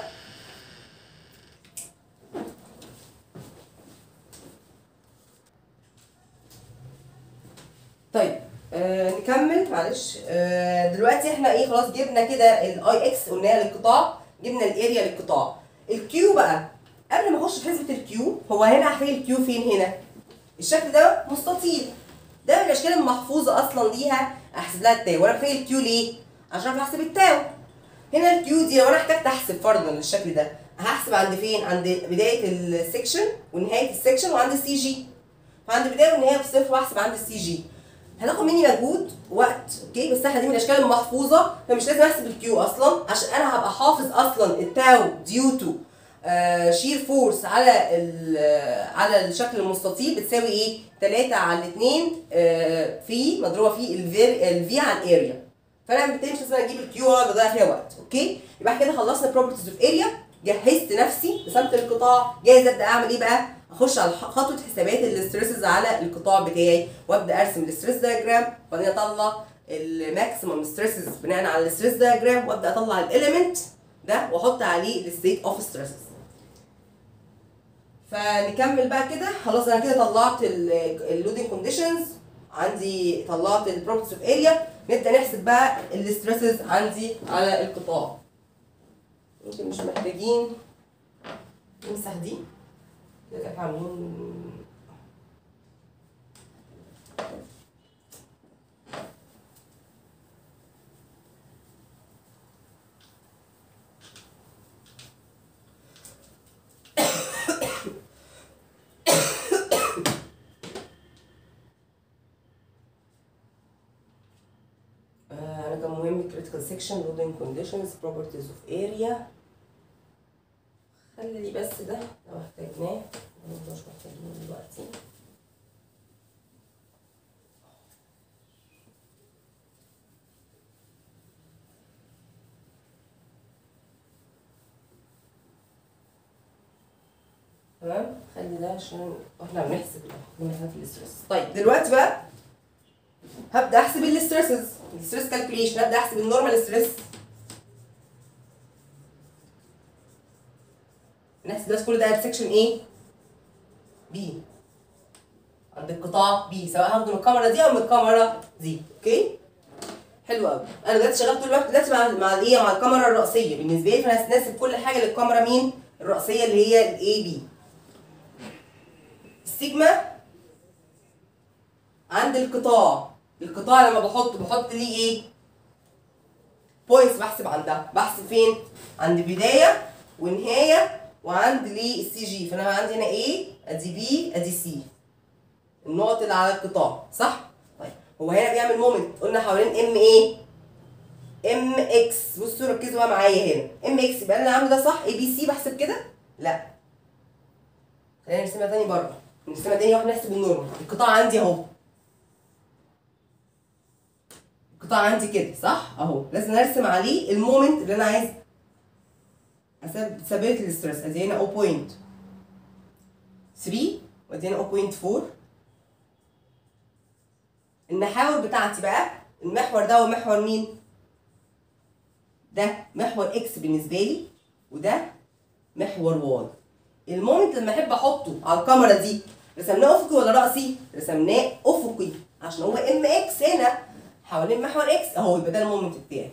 طيب آه نكمل معلش آه دلوقتي احنا ايه خلاص جبنا كده الاي اكس قلناها للقطاع جبنا الاريا للقطاع الكيو بقى قبل ما اخش في حسبه الكيو هو هنا هحتاج الكيو فين هنا الشكل ده مستطيل ده من الاشكال المحفوظه اصلا ليها احسب لها التاو وانا محتاج الكيو ليه عشان اعرف احسب التاو هنا الكيو دي لو انا احتجت احسب فرضا الشكل ده هحسب عند فين عند بدايه السكشن ونهايه السكشن وعند السي جي فعند البدايه والنهايه في الصفر واحسب عند السي جي هتاخد مني مجهود وقت اوكي بس احنا دي من الاشكال المحفوظه فمش لازم احسب الكيو اصلا عشان انا هبقى حافظ اصلا التاو ديو تو شير فورس على على الشكل المستطيل بتساوي ايه 3 على 2 في مضروبه في الفي عن اريا فانا بالتالي مش لازم اجيب الكيو واقعد اضيع فيها وقت اوكي يبقى احنا كده خلصنا بروبرتيز اوف اريا جهزت نفسي رسمت القطاع جاهز ابدا اعمل ايه بقى اخش على خطوه حسابات الاستريسز على القطاع بتاعي وابدا ارسم الاستريس دايجرام وبعدين اطلع الماكسيمم ستريسز بناء على الستريس دايجرام وابدا اطلع الاليمنت ده واحط عليه الستيت اوف ستريسز فنكمل بقى كده خلاص انا كده طلعت اللودنج كونديشنز عندي طلعت البروبرتيز اوف اريا نبدا نحسب بقى الستريسز عندي على القطاع يمكن مش محتاجين نمسح دي كده كانت عاملين آه، انا كان مهم critical section loading conditions properties of area خلي لي بس ده لو احتاجناه برضه مش محتاجينه دلوقتي تمام خلي ده عشان احنا بنحسب الحاجات في الاسترس طيب دلوقتي بقى هبدا احسب الاسترسز الستريس كالكوليشن هبدا احسب النورمال ستريس نحسب بس كل ده سكشن ايه بي عند القطاع بي سواء هاخده من الكاميرا دي او من الكاميرا دي اوكي حلو قوي انا دلوقتي شغال طول الوقت دلوقتي مع مع الايه مع الكاميرا الرئيسيه بالنسبه لي فانا هناسب كل حاجه للكاميرا مين الرئيسيه اللي هي الاي بي السيجما عند القطاع القطاع لما بحط بحط ليه ايه بوينتس بحسب عندها بحسب فين عند بدايه ونهايه وعند ليه السي جي فانا عندي هنا ايه ادي بي ادي سي النقط اللي على القطاع صح طيب هو هنا بيعمل مومنت قلنا حوالين ام ايه ام اكس بصوا ركزوا بقى معايا هنا ام اكس يبقى انا عامل ده صح اي بي سي بحسب كده لا خلينا نرسمها تاني بره نرسمها تاني واحنا نحسب النورمال القطاع عندي اهو القطاع عندي كده صح اهو لازم ارسم عليه المومنت اللي انا عايز اثبت الاسترس ادي هنا 0.3 وادي هنا 0.4 المحاور بتاعتي بقى المحور ده هو محور مين؟ ده محور اكس بالنسبه لي وده محور واي المومنت لما احب احطه على الكاميرا دي رسمناه افقي ولا راسي؟ رسمناه افقي عشان هو ام اكس هنا حوالين محور اكس اهو يبقى ده المومنت بتاعي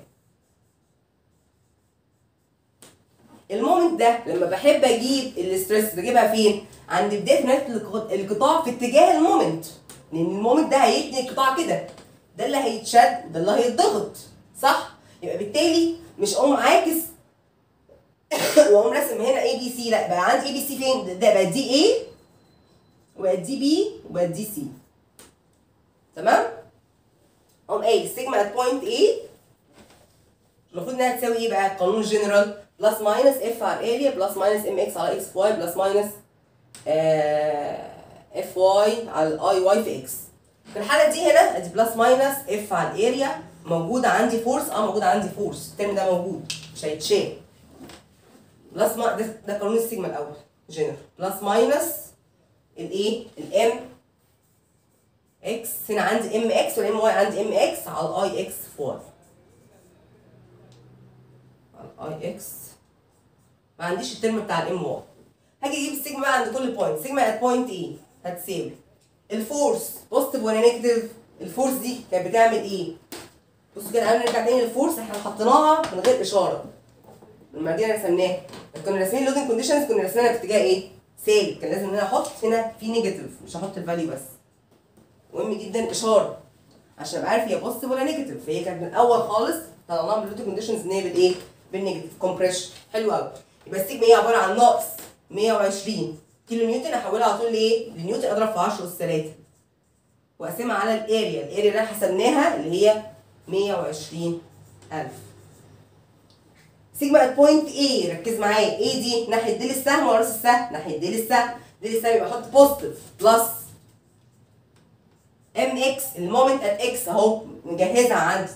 المومنت ده لما بحب اجيب الاستريس بجيبها فين؟ عند بدايه نهايه الق- القطاع في اتجاه المومنت لان المومنت ده هيتني القطاع كده ده اللي هيتشد وده اللي هيتضغط صح؟ يبقى بالتالي مش اقوم عاكس واقوم راسم هنا اي بي سي لا بقى عندي اي بي سي فين؟ ده- ده بقى دي ايه وبقى دي بي وبقى دي سي تمام؟ اقوم قايل السيجما ات بوينت ايه المفروض انها تساوي ايه بقى القانون الجنرال بلس ماينس اف على اريا بلس ماينس ام اكس على اكس في واي بلس ماينس اف واي على اي واي في اكس في الحاله دي هنا ادي بلس ماينس اف على الاريا موجوده عندي فورس اه موجود عندي فورس الترم ده موجود مش هيتشال بلس ما ده, ده قانون السيجما الاول جنرال بلس ماينس الايه الام اكس هنا عندي ام اكس والام واي عندي ام اكس على الاي اكس في واي على الاي اكس ما عنديش الترم بتاع الام واي هاجي اجيب السيجما بقى عند كل بوينت سيجما ات بوينت ايه هتساوي الفورس بوزيتيف ولا نيجاتيف الفورس دي كانت بتعمل ايه بصوا كده تعالوا نرجع تاني للفورس احنا حطيناها من غير اشاره لما جينا رسمناها كنا راسمين اللودنج كونديشنز كنا راسمينها في اتجاه ايه سالب كان لازم ان انا احط هنا في نيجاتيف مش هحط الفاليو بس مهم جدا اشاره عشان ابقى عارف هي بوزيتيف ولا نيجاتيف فهي كانت من الاول خالص طلعناها من اللودنج كونديشنز ان هي بالايه بالنيجاتيف كومبريشن حلو قوي يبقى السيجما هي عباره عن ناقص 120 كيلو نيوتن احولها على طول لايه؟ لنيوتن اضرب في 10 اس 3 واقسمها على الاريا الاريا اللي احنا حسبناها اللي هي 120000 سيجما ات بوينت ايه ركز معايا ايه دي ناحيه ديل السهم ولا راس السهم ناحيه ديل السهم ديل السهم يبقى احط بوزيتيف بلس ام اكس المومنت ات اكس اهو مجهزها عند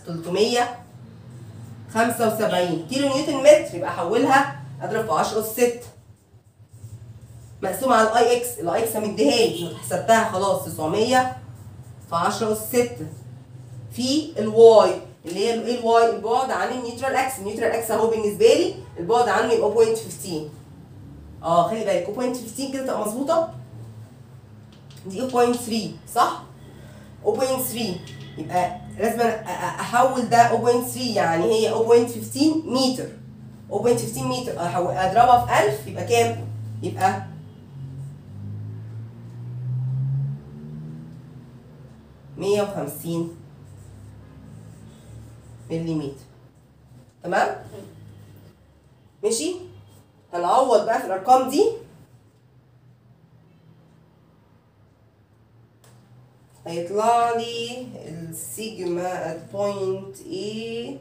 375 كيلو نيوتن متر يبقى احولها اضرب في 10 اس 6 مقسومه على الاي اكس الاي اكس مديها لي حسبتها خلاص 900 في 10 اس 6 في الواي اللي هي ايه الواي البعد عن النيوترال اكس النيوترال اكس اهو بالنسبه لي البعد عنه يبقى 0.15 اه خلي بالك 0.15 كده تبقى مظبوطه دي 0.3 صح 0.3 يبقى لازم أ- أ- احول ده 0.3 يعني هي 0.15 متر 0.15 متر أحو- اضربها في 1000 يبقى كام؟ يبقى مية وخمسين مليمتر تمام؟ ماشي؟ هنعوض بقى في الأرقام دي هيطلع لي السيجما at point A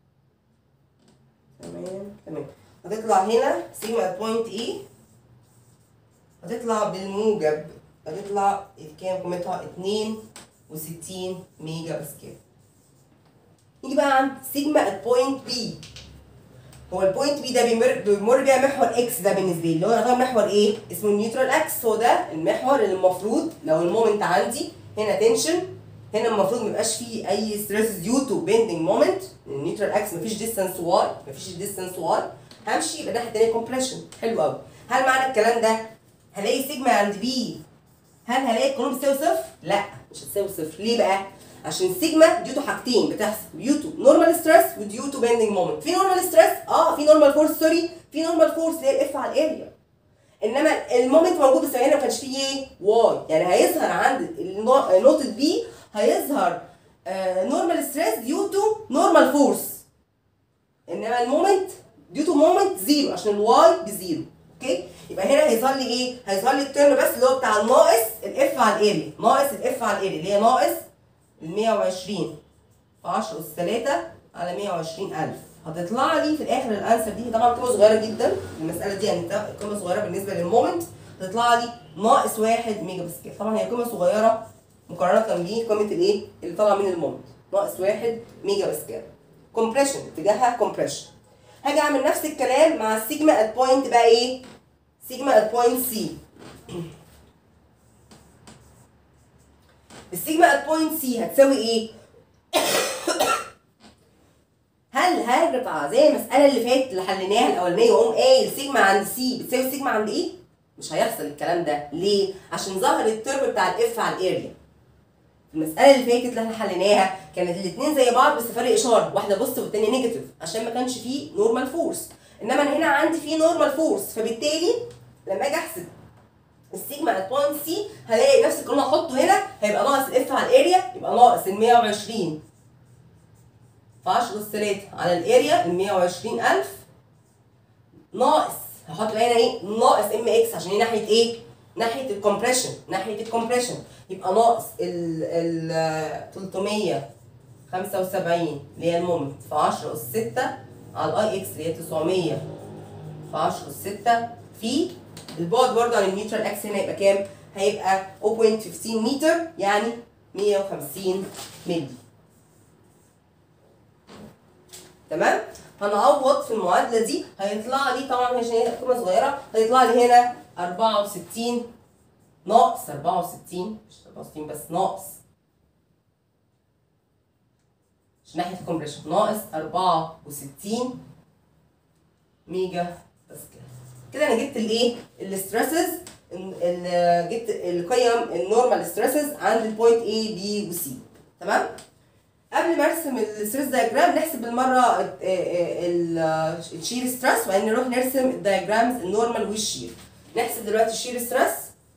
تمام تمام هتطلع هنا سيجما at point A هتطلع بالموجب هتطلع كام قيمتها 62 ميجا باسكال نيجي بقى عند سيجما at point B هو البوينت بي ده بيمر بيمر بيها محور اكس ده بالنسبه لي اللي هو يعتبر محور ايه؟ اسمه النيوترال اكس هو ده المحور اللي المفروض لو المومنت عندي هنا تنشن هنا المفروض ما يبقاش فيه اي ستريس ديو تو بيندنج مومنت النيوترال اكس مفيش ديستانس واي مفيش ديستانس واي همشي يبقى الناحيه التانيه كومبريشن حلو قوي هل معنى الكلام ده هلاقي سيجما عند بي هل هلاقي القانون بتساوي صفر؟ لا مش هتساوي صفر ليه بقى؟ عشان سيجما ديو تو حاجتين بتحصل ديو تو نورمال ستريس وديو تو بيندنج مومنت في نورمال ستريس اه في نورمال فورس سوري في نورمال فورس اللي هي الاف على الاريا انما المومنت موجود بس هنا ما كانش فيه ايه واي يعني هيظهر عند النو- نقطه بي هيظهر نورمال ستريس ديو تو نورمال فورس انما المومنت ديو تو مومنت زيرو عشان الواي بزيرو اوكي يبقى هنا هيظهر لي ايه هيظهر لي الترم بس اللي هو بتاع الناقص الاف على الاريا ناقص الاف على الاريا اللي هي ناقص ال 120 في 10 اس 3 على 120000 هتطلع لي في الاخر الانسر دي طبعا قيمه صغيره جدا المساله دي يعني ده قيمه صغيره بالنسبه للمومنت هتطلع لي ناقص 1 ميجا باسكال طبعا هي قيمه صغيره مقارنه بقيمه الايه اللي طالعه من المومنت ناقص 1 ميجا باسكال كومبريشن اتجاهها كومبريشن هاجي اعمل نفس الكلام مع السيجما ات بوينت بقى ايه سيجما ات بوينت سي السيجما ات بوينت سي هتساوي ايه هل هرجع زي المساله اللي فاتت اللي حليناها الاولانيه واقوم قايل سيجما عند سي بتساوي سيجما عند ايه مش هيحصل الكلام ده ليه عشان ظهر الترم بتاع الاف على الاريا المساله اللي فاتت اللي احنا حليناها كانت الاثنين زي بعض بس فرق اشاره واحده بوزيتيف والثانيه نيجاتيف عشان ما كانش فيه نورمال فورس انما انا هنا عندي فيه نورمال فورس فبالتالي لما اجي احسب السيجما ات بوينت سي هلاقي نفس القانون احطه هنا هيبقى ناقص الاف على الاريا يبقى ناقص ال 120 في 10 اس 3 على الاريا ال 120000 ناقص هحط بقى هنا ايه ناقص ام اكس عشان هي ناحيه ايه ناحيه الكompression ناحيه الكompression يبقى ناقص ال ال 375 اللي هي المومنت في 10 اس 6 على الاي اكس اللي هي 900 في 10 اس 6 في البعد برضه عن النيوترال اكس هنا يبقى كام؟ هيبقى 0.15 متر يعني 150 مللي تمام هنعوض في المعادله دي هيطلع لي طبعا عشان هي قيمه صغيره هيطلع لي هنا 64 ناقص 64 مش 64 بس ناقص مش ناحيه الكومبريشن ناقص 64 ميجا باسكال كده انا جبت الايه الستريسز جبت القيم النورمال ستريسز عند البوينت A B و C تمام قبل ما ارسم الستريس دايجرام نحسب بالمره ال- ال- الشير ستريس وبعدين نروح نرسم الدايجرامز النورمال والشير نحسب دلوقتي الشير ستريس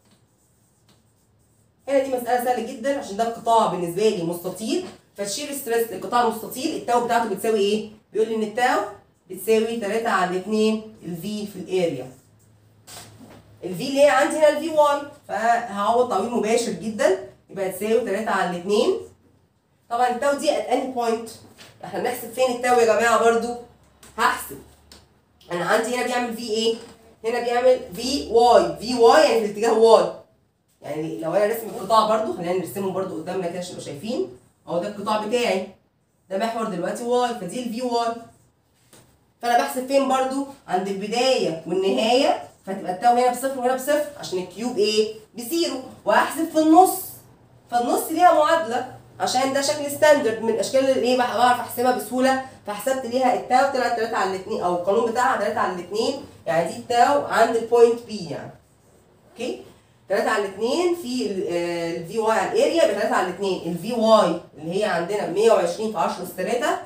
هنا دي مسألة سهلة جدا عشان ده القطاع بالنسبة لي مستطيل فالشير ستريس للقطاع المستطيل التاو بتاعته بتساوي ايه؟ بيقول لي ان التاو بتساوي 3 على 2 الفي في الاريا الفي اللي هي عندي هنا الفي واي فهعوض تعويض مباشر جدا يبقى تساوي 3 على 2 طبعا التاو دي ات اني بوينت احنا بنحسب فين التاو يا جماعه برضو هحسب انا عندي هنا بيعمل في ايه هنا بيعمل في واي في واي يعني في الاتجاه واي يعني لو انا رسم القطاع برضو خلينا نرسمه برضو قدامنا كده عشان نبقى شايفين اهو ده القطاع بتاعي ده محور دلوقتي واي فدي الفي واي فانا بحسب فين برضو عند البدايه والنهايه فتبقى التاو هنا بصفر وهنا بصفر عشان الكيوب ايه بزيرو وهحسب في النص فالنص ليها معادله عشان ده شكل ستاندرد من الاشكال اللي ايه بقى بعرف احسبها بسهوله فحسبت ليها التاو طلعت 3 على الاثنين او القانون بتاعها 3 على الاثنين يعني دي التاو عند البوينت بي يعني اوكي 3 على الاثنين في الفي واي على الاريا يبقى 3 على الاثنين الفي واي اللي هي عندنا 120 في 10 اس 3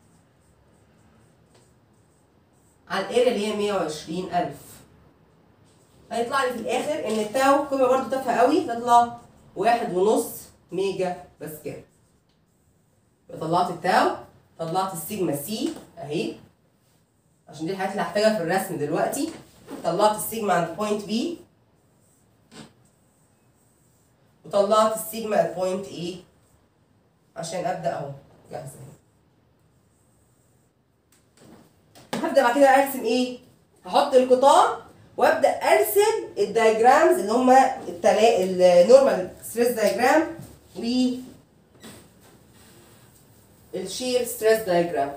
على الاريا اللي هي 120000 هيطلع لي في الاخر ان التاو قيمه برضو تافهه قوي تطلع واحد ونص ميجا باسكال طلعت التاو طلعت السيجما سي اهي عشان دي الحاجات اللي هحتاجها في الرسم دلوقتي طلعت السيجما عند بوينت بي وطلعت السيجما at بوينت A عشان ابدا اهو جاهزه اهي هبدا بعد كده ارسم ايه هحط القطاع وابدا ارسم الدايجرامز اللي هم التلا... النورمال ستريس دايجرام و الشير ستريس دايجرام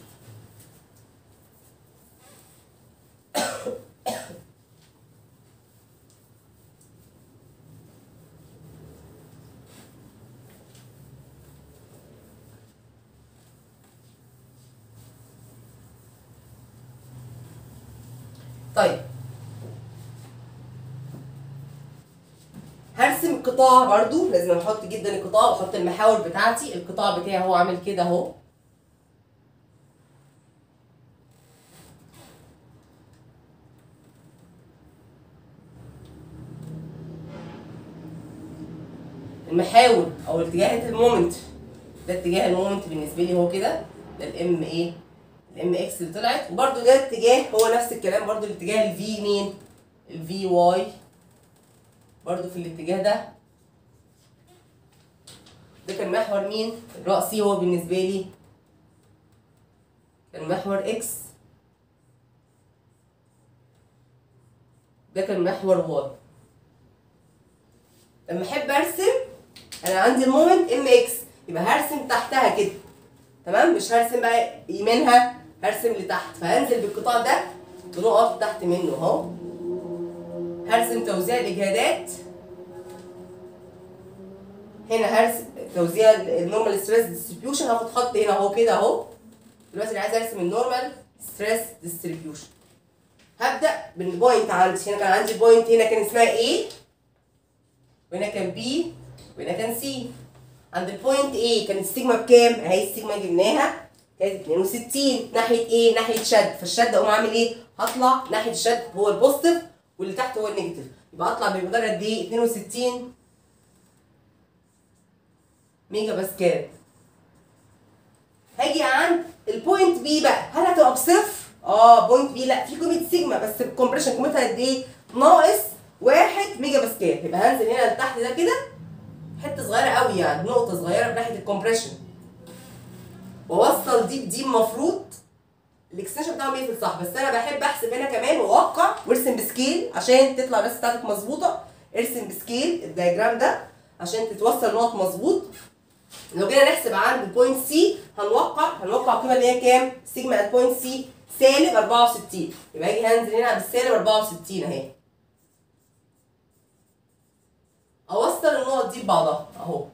طيب هرسم القطاع برضو لازم احط جدا القطاع واحط المحاور بتاعتي القطاع بتاعي هو عامل كده اهو المحاور او اتجاهات المومنت ده اتجاه المومنت بالنسبه لي هو كده ده الام ايه الام اكس اللي طلعت وبرده ده اتجاه هو نفس الكلام برده الاتجاه الفي مين الفي واي برده في الاتجاه ده ده كان محور مين الرأسي هو بالنسبة لي كان محور اكس ده كان محور واي لما احب ارسم انا عندي المومنت ام اكس يبقى هرسم تحتها كده تمام مش هرسم بقى يمينها هرسم لتحت فهنزل بالقطاع ده بنقط تحت منه اهو هرسم توزيع الاجهادات هنا هرسم توزيع النورمال ستريس ديستريبيوشن هاخد خط هنا اهو كده اهو دلوقتي انا عايز ارسم النورمال ستريس ديستريبيوشن هبدا بالبوينت عندي هنا كان عندي بوينت هنا كان اسمها A وهنا كان B وهنا كان C عند البوينت A كانت السيجما بكام؟ اهي السيجما جبناها كانت 62 ناحيه ايه؟ ناحيه شد فالشد اقوم عامل ايه؟ هطلع ناحيه الشد هو البوزيتيف واللي تحت هو النيجاتيف يبقى اطلع بمقدار قد ايه؟ 62 ميجا باسكال هاجي عند البوينت بي بقى هل هتبقى بصفر؟ اه بوينت بي لا في قيمه سيجما بس الكومبريشن قيمتها قد ايه؟ ناقص 1 ميجا باسكال يبقى هنزل هنا لتحت ده كده حته صغيره قوي يعني نقطه صغيره ناحيه الكومبريشن واوصل دي بدي المفروض الاكستنشن بتاعهم 100 صح بس انا بحب احسب هنا كمان واوقع وارسم بسكيل عشان تطلع الرسمه بتاعتك مظبوطه ارسم بسكيل الدايجرام ده عشان تتوصل نقط مظبوط لو جينا نحسب عند البوينت سي هنوقع هنوقع القيمه اللي هي كام؟ سيجما ات بوينت سي سالب 64 يبقى اجي هنزل هنا بالسالب 64 اهي اوصل النقط دي ببعضها اهو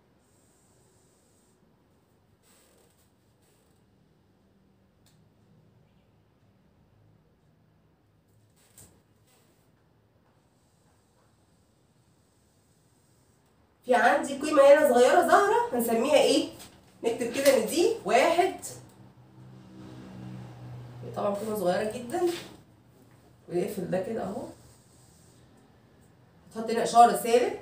في عندي قيمة هنا صغيرة ظاهرة هنسميها ايه؟ نكتب كده ان دي واحد طبعا قيمة صغيرة جدا ونقفل ده كده اهو تحط هنا إشارة سالب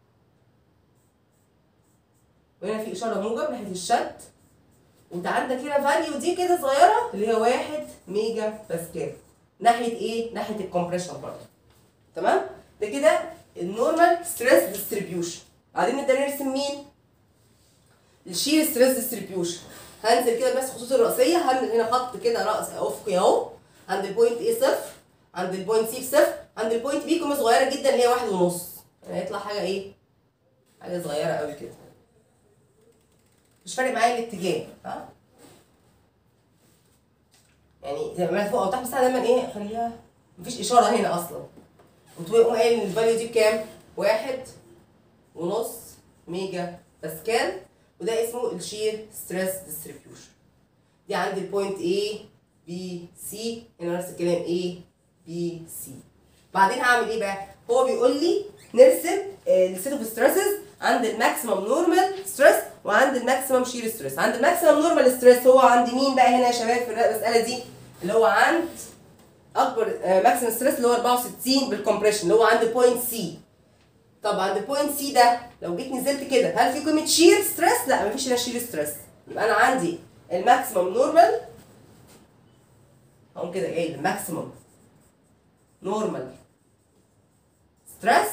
وهنا في إشارة موجب ناحية الشد وانت عندك هنا فاليو دي كده صغيرة اللي هي واحد ميجا باسكال ناحية ايه؟ ناحية الكومبريشن برضه تمام؟ ده كده النورمال ستريس ديستريبيوشن بعدين نبدا نرسم مين؟ الشير ستريس ديستريبيوشن هنزل كده بس الخطوط الرئيسيه هعمل هنا خط كده راس افقي اهو عند البوينت A صفر عند البوينت C بصفر عند البوينت B قيمه صغيره جدا اللي هي واحد ونص يعني هيطلع حاجه ايه؟ حاجه صغيره قوي كده مش فارق معايا الاتجاه ها؟ يعني زي ما فوق او تحت بس انا دايما ايه اخليها مفيش اشاره هنا اصلا وتقوم قايل ان الفاليو دي بكام؟ واحد ونص ميجا باسكال وده اسمه الشير ستريس ديستريبيوشن دي عندي البوينت A B C هنا نفس الكلام A B C بعدين هعمل ايه بقى؟ هو بيقول لي نرسم السيت اوف ستريسز عند الماكسيمم نورمال ستريس وعند الماكسيمم شير ستريس عند الماكسيمم نورمال ستريس هو عند مين بقى هنا يا شباب في المساله دي اللي هو عند اكبر ماكسيمم ستريس اللي هو 64 بالكمبريشن اللي هو عند بوينت سي طب عند بوينت سي ده لو جيت نزلت كده هل في قيمه شير ستريس لا مفيش هنا شير ستريس يبقى انا عندي الماكسيمم نورمال هقوم كده جاي الماكسيمم نورمال ستريس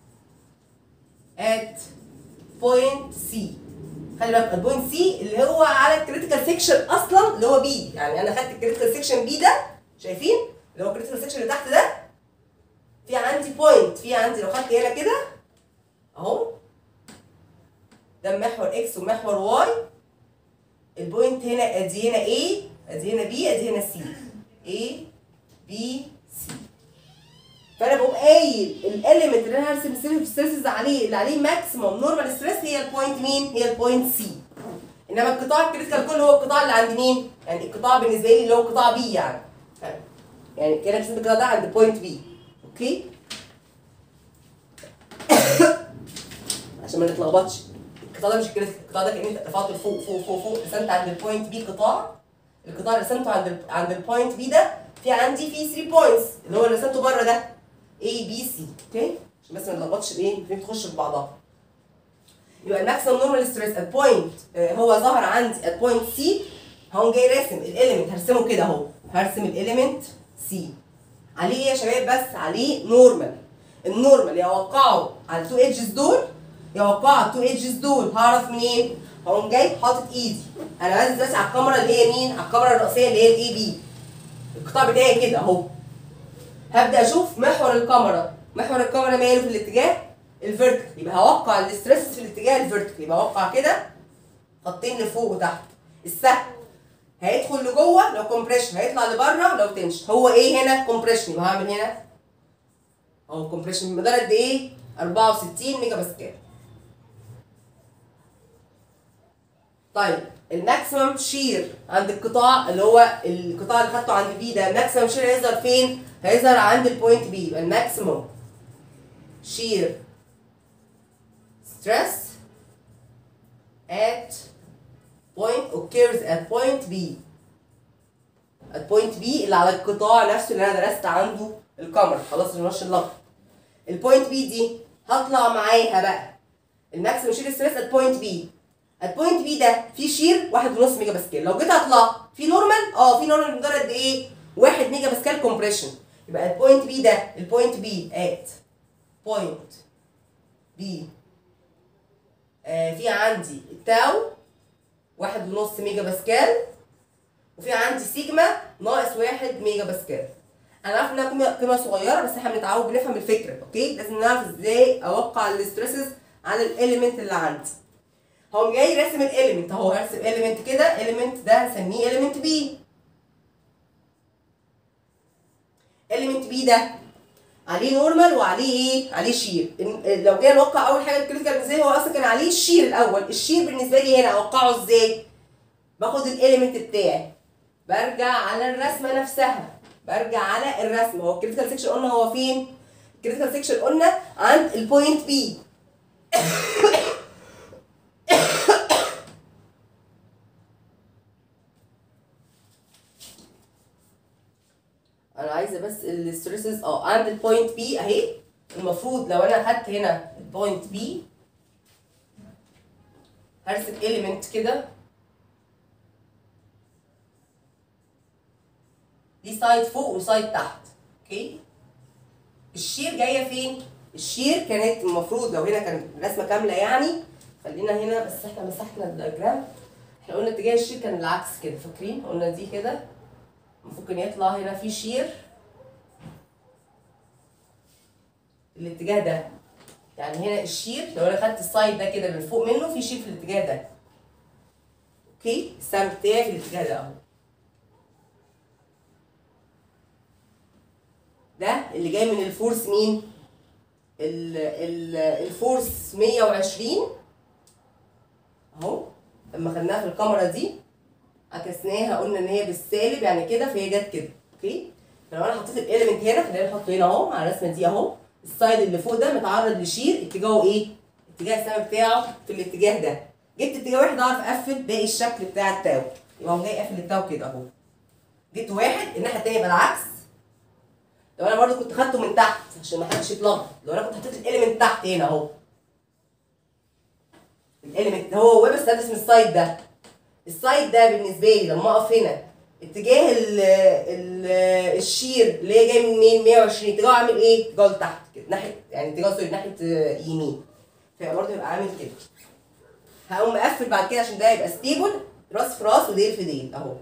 at point C خلي بالك البوينت سي اللي هو على الكريتيكال سيكشن اصلا اللي هو بي يعني انا خدت الكريتيكال سيكشن بي ده شايفين اللي هو الكريتيكال سيكشن اللي تحت ده في عندي بوينت في عندي لو خدت هنا كده اهو ده محور اكس ومحور واي البوينت هنا ادي هنا A ادي هنا B ادي هنا C A B C فانا بقوم قايل الاليمنت اللي انا هرسم السيلف ستريسز عليه اللي عليه ماكسيموم نورمال ستريس هي البوينت مين؟ هي البوينت سي انما القطاع الكريتيكال كله هو القطاع اللي عند مين؟ يعني القطاع بالنسبه لي اللي هو قطاع بي يعني يعني كده رسمت القطاع ده عند بوينت بي اوكي؟ عشان ما نتلخبطش القطاع ده مش الكريتيكال القطاع ده كاني رفعته لفوق فوق فوق فوق رسمت عند البوينت بي قطاع القطاع اللي رسمته عند ال عند البوينت بي ده في عندي فيه 3 بوينتس اللي هو اللي رسمته بره ده A B C اوكي عشان بس ما نلخبطش الايه الاثنين تخش في بعضها يبقى الماكسيمم نورمال ستريس ات بوينت هو ظهر عندي ات بوينت سي هقوم جاي راسم الاليمنت هرسمه كده اهو هرسم الاليمنت سي عليه ايه يا شباب بس عليه نورمال النورمال يوقعه على التو ايدجز دول يوقعه على التو ايدجز دول هعرف منين؟ هقوم جاي حاطط ايدي انا عايز دلوقتي على الكاميرا اللي هي مين؟ على الكاميرا الرئيسيه اللي هي الاي بي القطاع بتاعي كده اهو هبدا اشوف محور الكاميرا محور الكاميرا ماله في الاتجاه الفيرتيكال يبقى هوقع الاستريس في الاتجاه الفيرتيكال يبقى هوقع كده خطين لفوق وتحت السهم هيدخل لجوه لو كومبريشن هيطلع لبره لو تنشن هو ايه هنا كومبريشن يبقى هعمل هنا اهو كومبريشن بمقدار قد ايه 64 ميجا باسكال طيب الماكسيمم شير عند القطاع اللي هو القطاع اللي خدته عند بي ده الماكسيمم شير هيظهر فين؟ هيظهر عند البوينت بي يبقى الماكسيمم شير stress at point occurs at point B at point B اللي على القطاع نفسه اللي انا درست عنده الكاميرا خلاص مش اللقب البوينت بي دي هطلع معاها بقى الماكسيمم شير ستريس at point B البوينت بي ده فيه شير واحد ونص ميجا باسكال لو جيت اطلع في نورمال اه في نورمال بمقدار قد ايه؟ واحد ميجا باسكال كومبريشن يبقى البوينت بي ده البوينت بي ات بوينت بي آه في عندي التاو واحد ونص ميجا باسكال وفي عندي سيجما ناقص واحد ميجا باسكال انا عارف انها قيمه قيمه صغيره بس احنا بنتعود بنفهم الفكره اوكي لازم نعرف ازاي اوقع الاسترسز على الاليمنت اللي عندي هقوم جاي راسم الاليمنت اهو هرسم اليمنت كده اليمنت ده هنسميه اليمنت بي اليمنت بي ده عليه نورمال وعليه ايه؟ عليه شير لو جينا نوقع اول حاجه الكريتيكال ازاي هو اصلا كان عليه الشير الاول الشير بالنسبه لي هنا اوقعه ازاي؟ باخد الاليمنت بتاعي برجع على الرسمه نفسها برجع على الرسمه هو الكريتيكال سيكشن قلنا هو فين؟ الكريتيكال سيكشن قلنا عند البوينت بي انا عايزه بس الستريسز اه عند البوينت بي اهي المفروض لو انا خدت هنا البوينت بي هرسم اليمنت كده دي سايد فوق وسايد تحت اوكي الشير جايه فين الشير كانت المفروض لو هنا كانت رسمه كامله يعني خلينا هنا بس احنا مسحنا الدياجرام احنا قلنا اتجاه الشير كان العكس كده فاكرين قلنا دي كده ممكن يطلع هنا في شير الاتجاه ده يعني هنا الشير لو انا خدت السايد ده كده من فوق منه في شير في الاتجاه ده اوكي السهم بتاعي في الاتجاه ده اهو ده اللي جاي من الفورس مين ال ال الفورس 120 اهو لما خدناها في الكاميرا دي عكسناها قلنا ان هي بالسالب يعني كده فهي جت كده اوكي فلو انا حطيت الاليمنت هنا خلينا نحطه هنا اهو على الرسمه دي اهو السايد اللي فوق ده متعرض لشير اتجاهه ايه؟ اتجاه السهم بتاعه في الاتجاه ده جبت اتجاه واحد اعرف اقفل باقي الشكل بتاع التاو يبقى هو جاي قافل التاو كده اهو جبت واحد الناحيه التانيه يبقى العكس لو انا برضو كنت خدته من تحت عشان ما حدش يتلخبط لو انا كنت حطيت الاليمنت تحت هنا اهو الاليمنت هو هو بس ده اسم السايد ده السايد ده بالنسبه لي لما اقف هنا اتجاه ال ال الشير اللي هي جايه منين 120 اتجاهه عامل ايه؟ اتجاهه لتحت كده ناحيه يعني اتجاهه سوري ناحيه آه، يمين فيبقى برضه يبقى عامل كده هقوم مقفل بعد كده عشان ده يبقى ستيبل راس في راس وديل في ديل اهو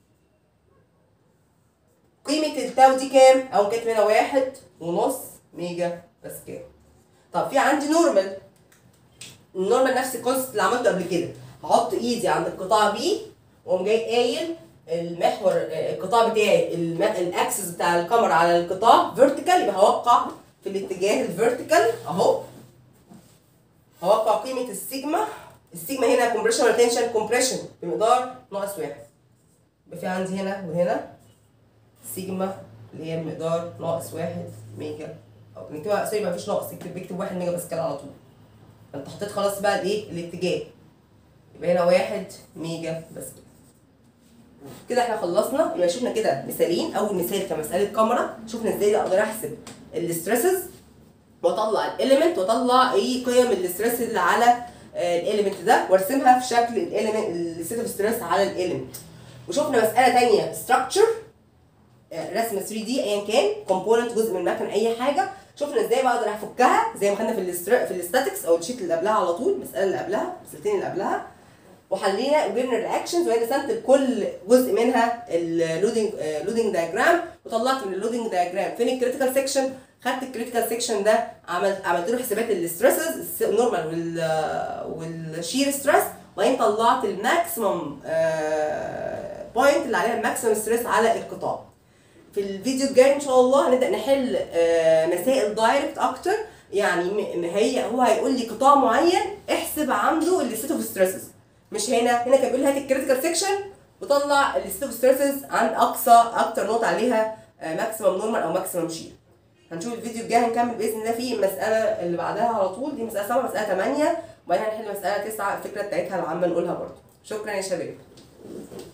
قيمة التاو دي كام؟ أو كانت هنا واحد ونص ميجا باسكال. طب في عندي نورمال. النورمال نفس الكونسبت اللي عملته قبل كده. هحط ايدي عند القطاع بي واقوم جاي قايل المحور آه، القطاع بتاعي الم- الاكسس بتاع الكاميرا على القطاع فيرتيكال يبقى هوقع في الاتجاه الفيرتيكال اهو هوقع قيمة السيجما السيجما هنا كومبريشن ولا تنشن كومبريشن بمقدار ناقص واحد يبقى في عندي هنا وهنا سيجما اللي هي بمقدار ناقص واحد ميجا او نكتبها سوري مفيش ناقص اكتب بكتب واحد ميجا باسكال على طول فانت حطيت خلاص بقى الايه الاتجاه يبقى هنا واحد ميجا باسكال كده احنا خلصنا يبقى شفنا كده مثالين اول مثال كمساله كاميرا شفنا ازاي اقدر احسب الاسترسز واطلع الاليمنت واطلع ايه قيم الاسترس اللي على الاليمنت ده وارسمها في شكل الاليمنت السيت اوف ستريس على الاليمنت وشفنا مساله ثانيه ستراكشر رسم 3 دي ايا كان كومبوننت جزء من المكن اي حاجه شفنا ازاي بقدر افكها زي ما خدنا في الاستر... في الاستاتكس او الشيت اللي قبلها على طول المساله اللي قبلها المسالتين اللي قبلها وحلينا وجبنا الرياكشنز وهي رسمت كل جزء منها اللودنج لودنج دايجرام وطلعت من اللودنج دايجرام فين الكريتيكال سيكشن خدت الكريتيكال سيكشن ده عملت عملت له حسابات الستريسز النورمال وال والشير ستريس وبعدين طلعت الماكسيمم بوينت اللي عليها الماكسيمم ستريس على القطاع في الفيديو الجاي ان شاء الله هنبدا نحل آه، مسائل دايركت اكتر يعني م- م- هي هو هيقول لي قطاع معين احسب عنده الستيت اوف ستريسز مش هنا هنا كان بيقول لي هات الكريتيكال سيكشن وطلع الستيت اوف ستريسز عن اقصى اكتر نقطه عليها ماكسيمم نورمال او ماكسيمم شير هنشوف الفيديو الجاي هنكمل باذن الله في المساله اللي بعدها على طول دي مساله 7 مساله 8 وبعدين هنحل مساله 9 الفكره بتاعتها العامه نقولها برضه شكرا يا شباب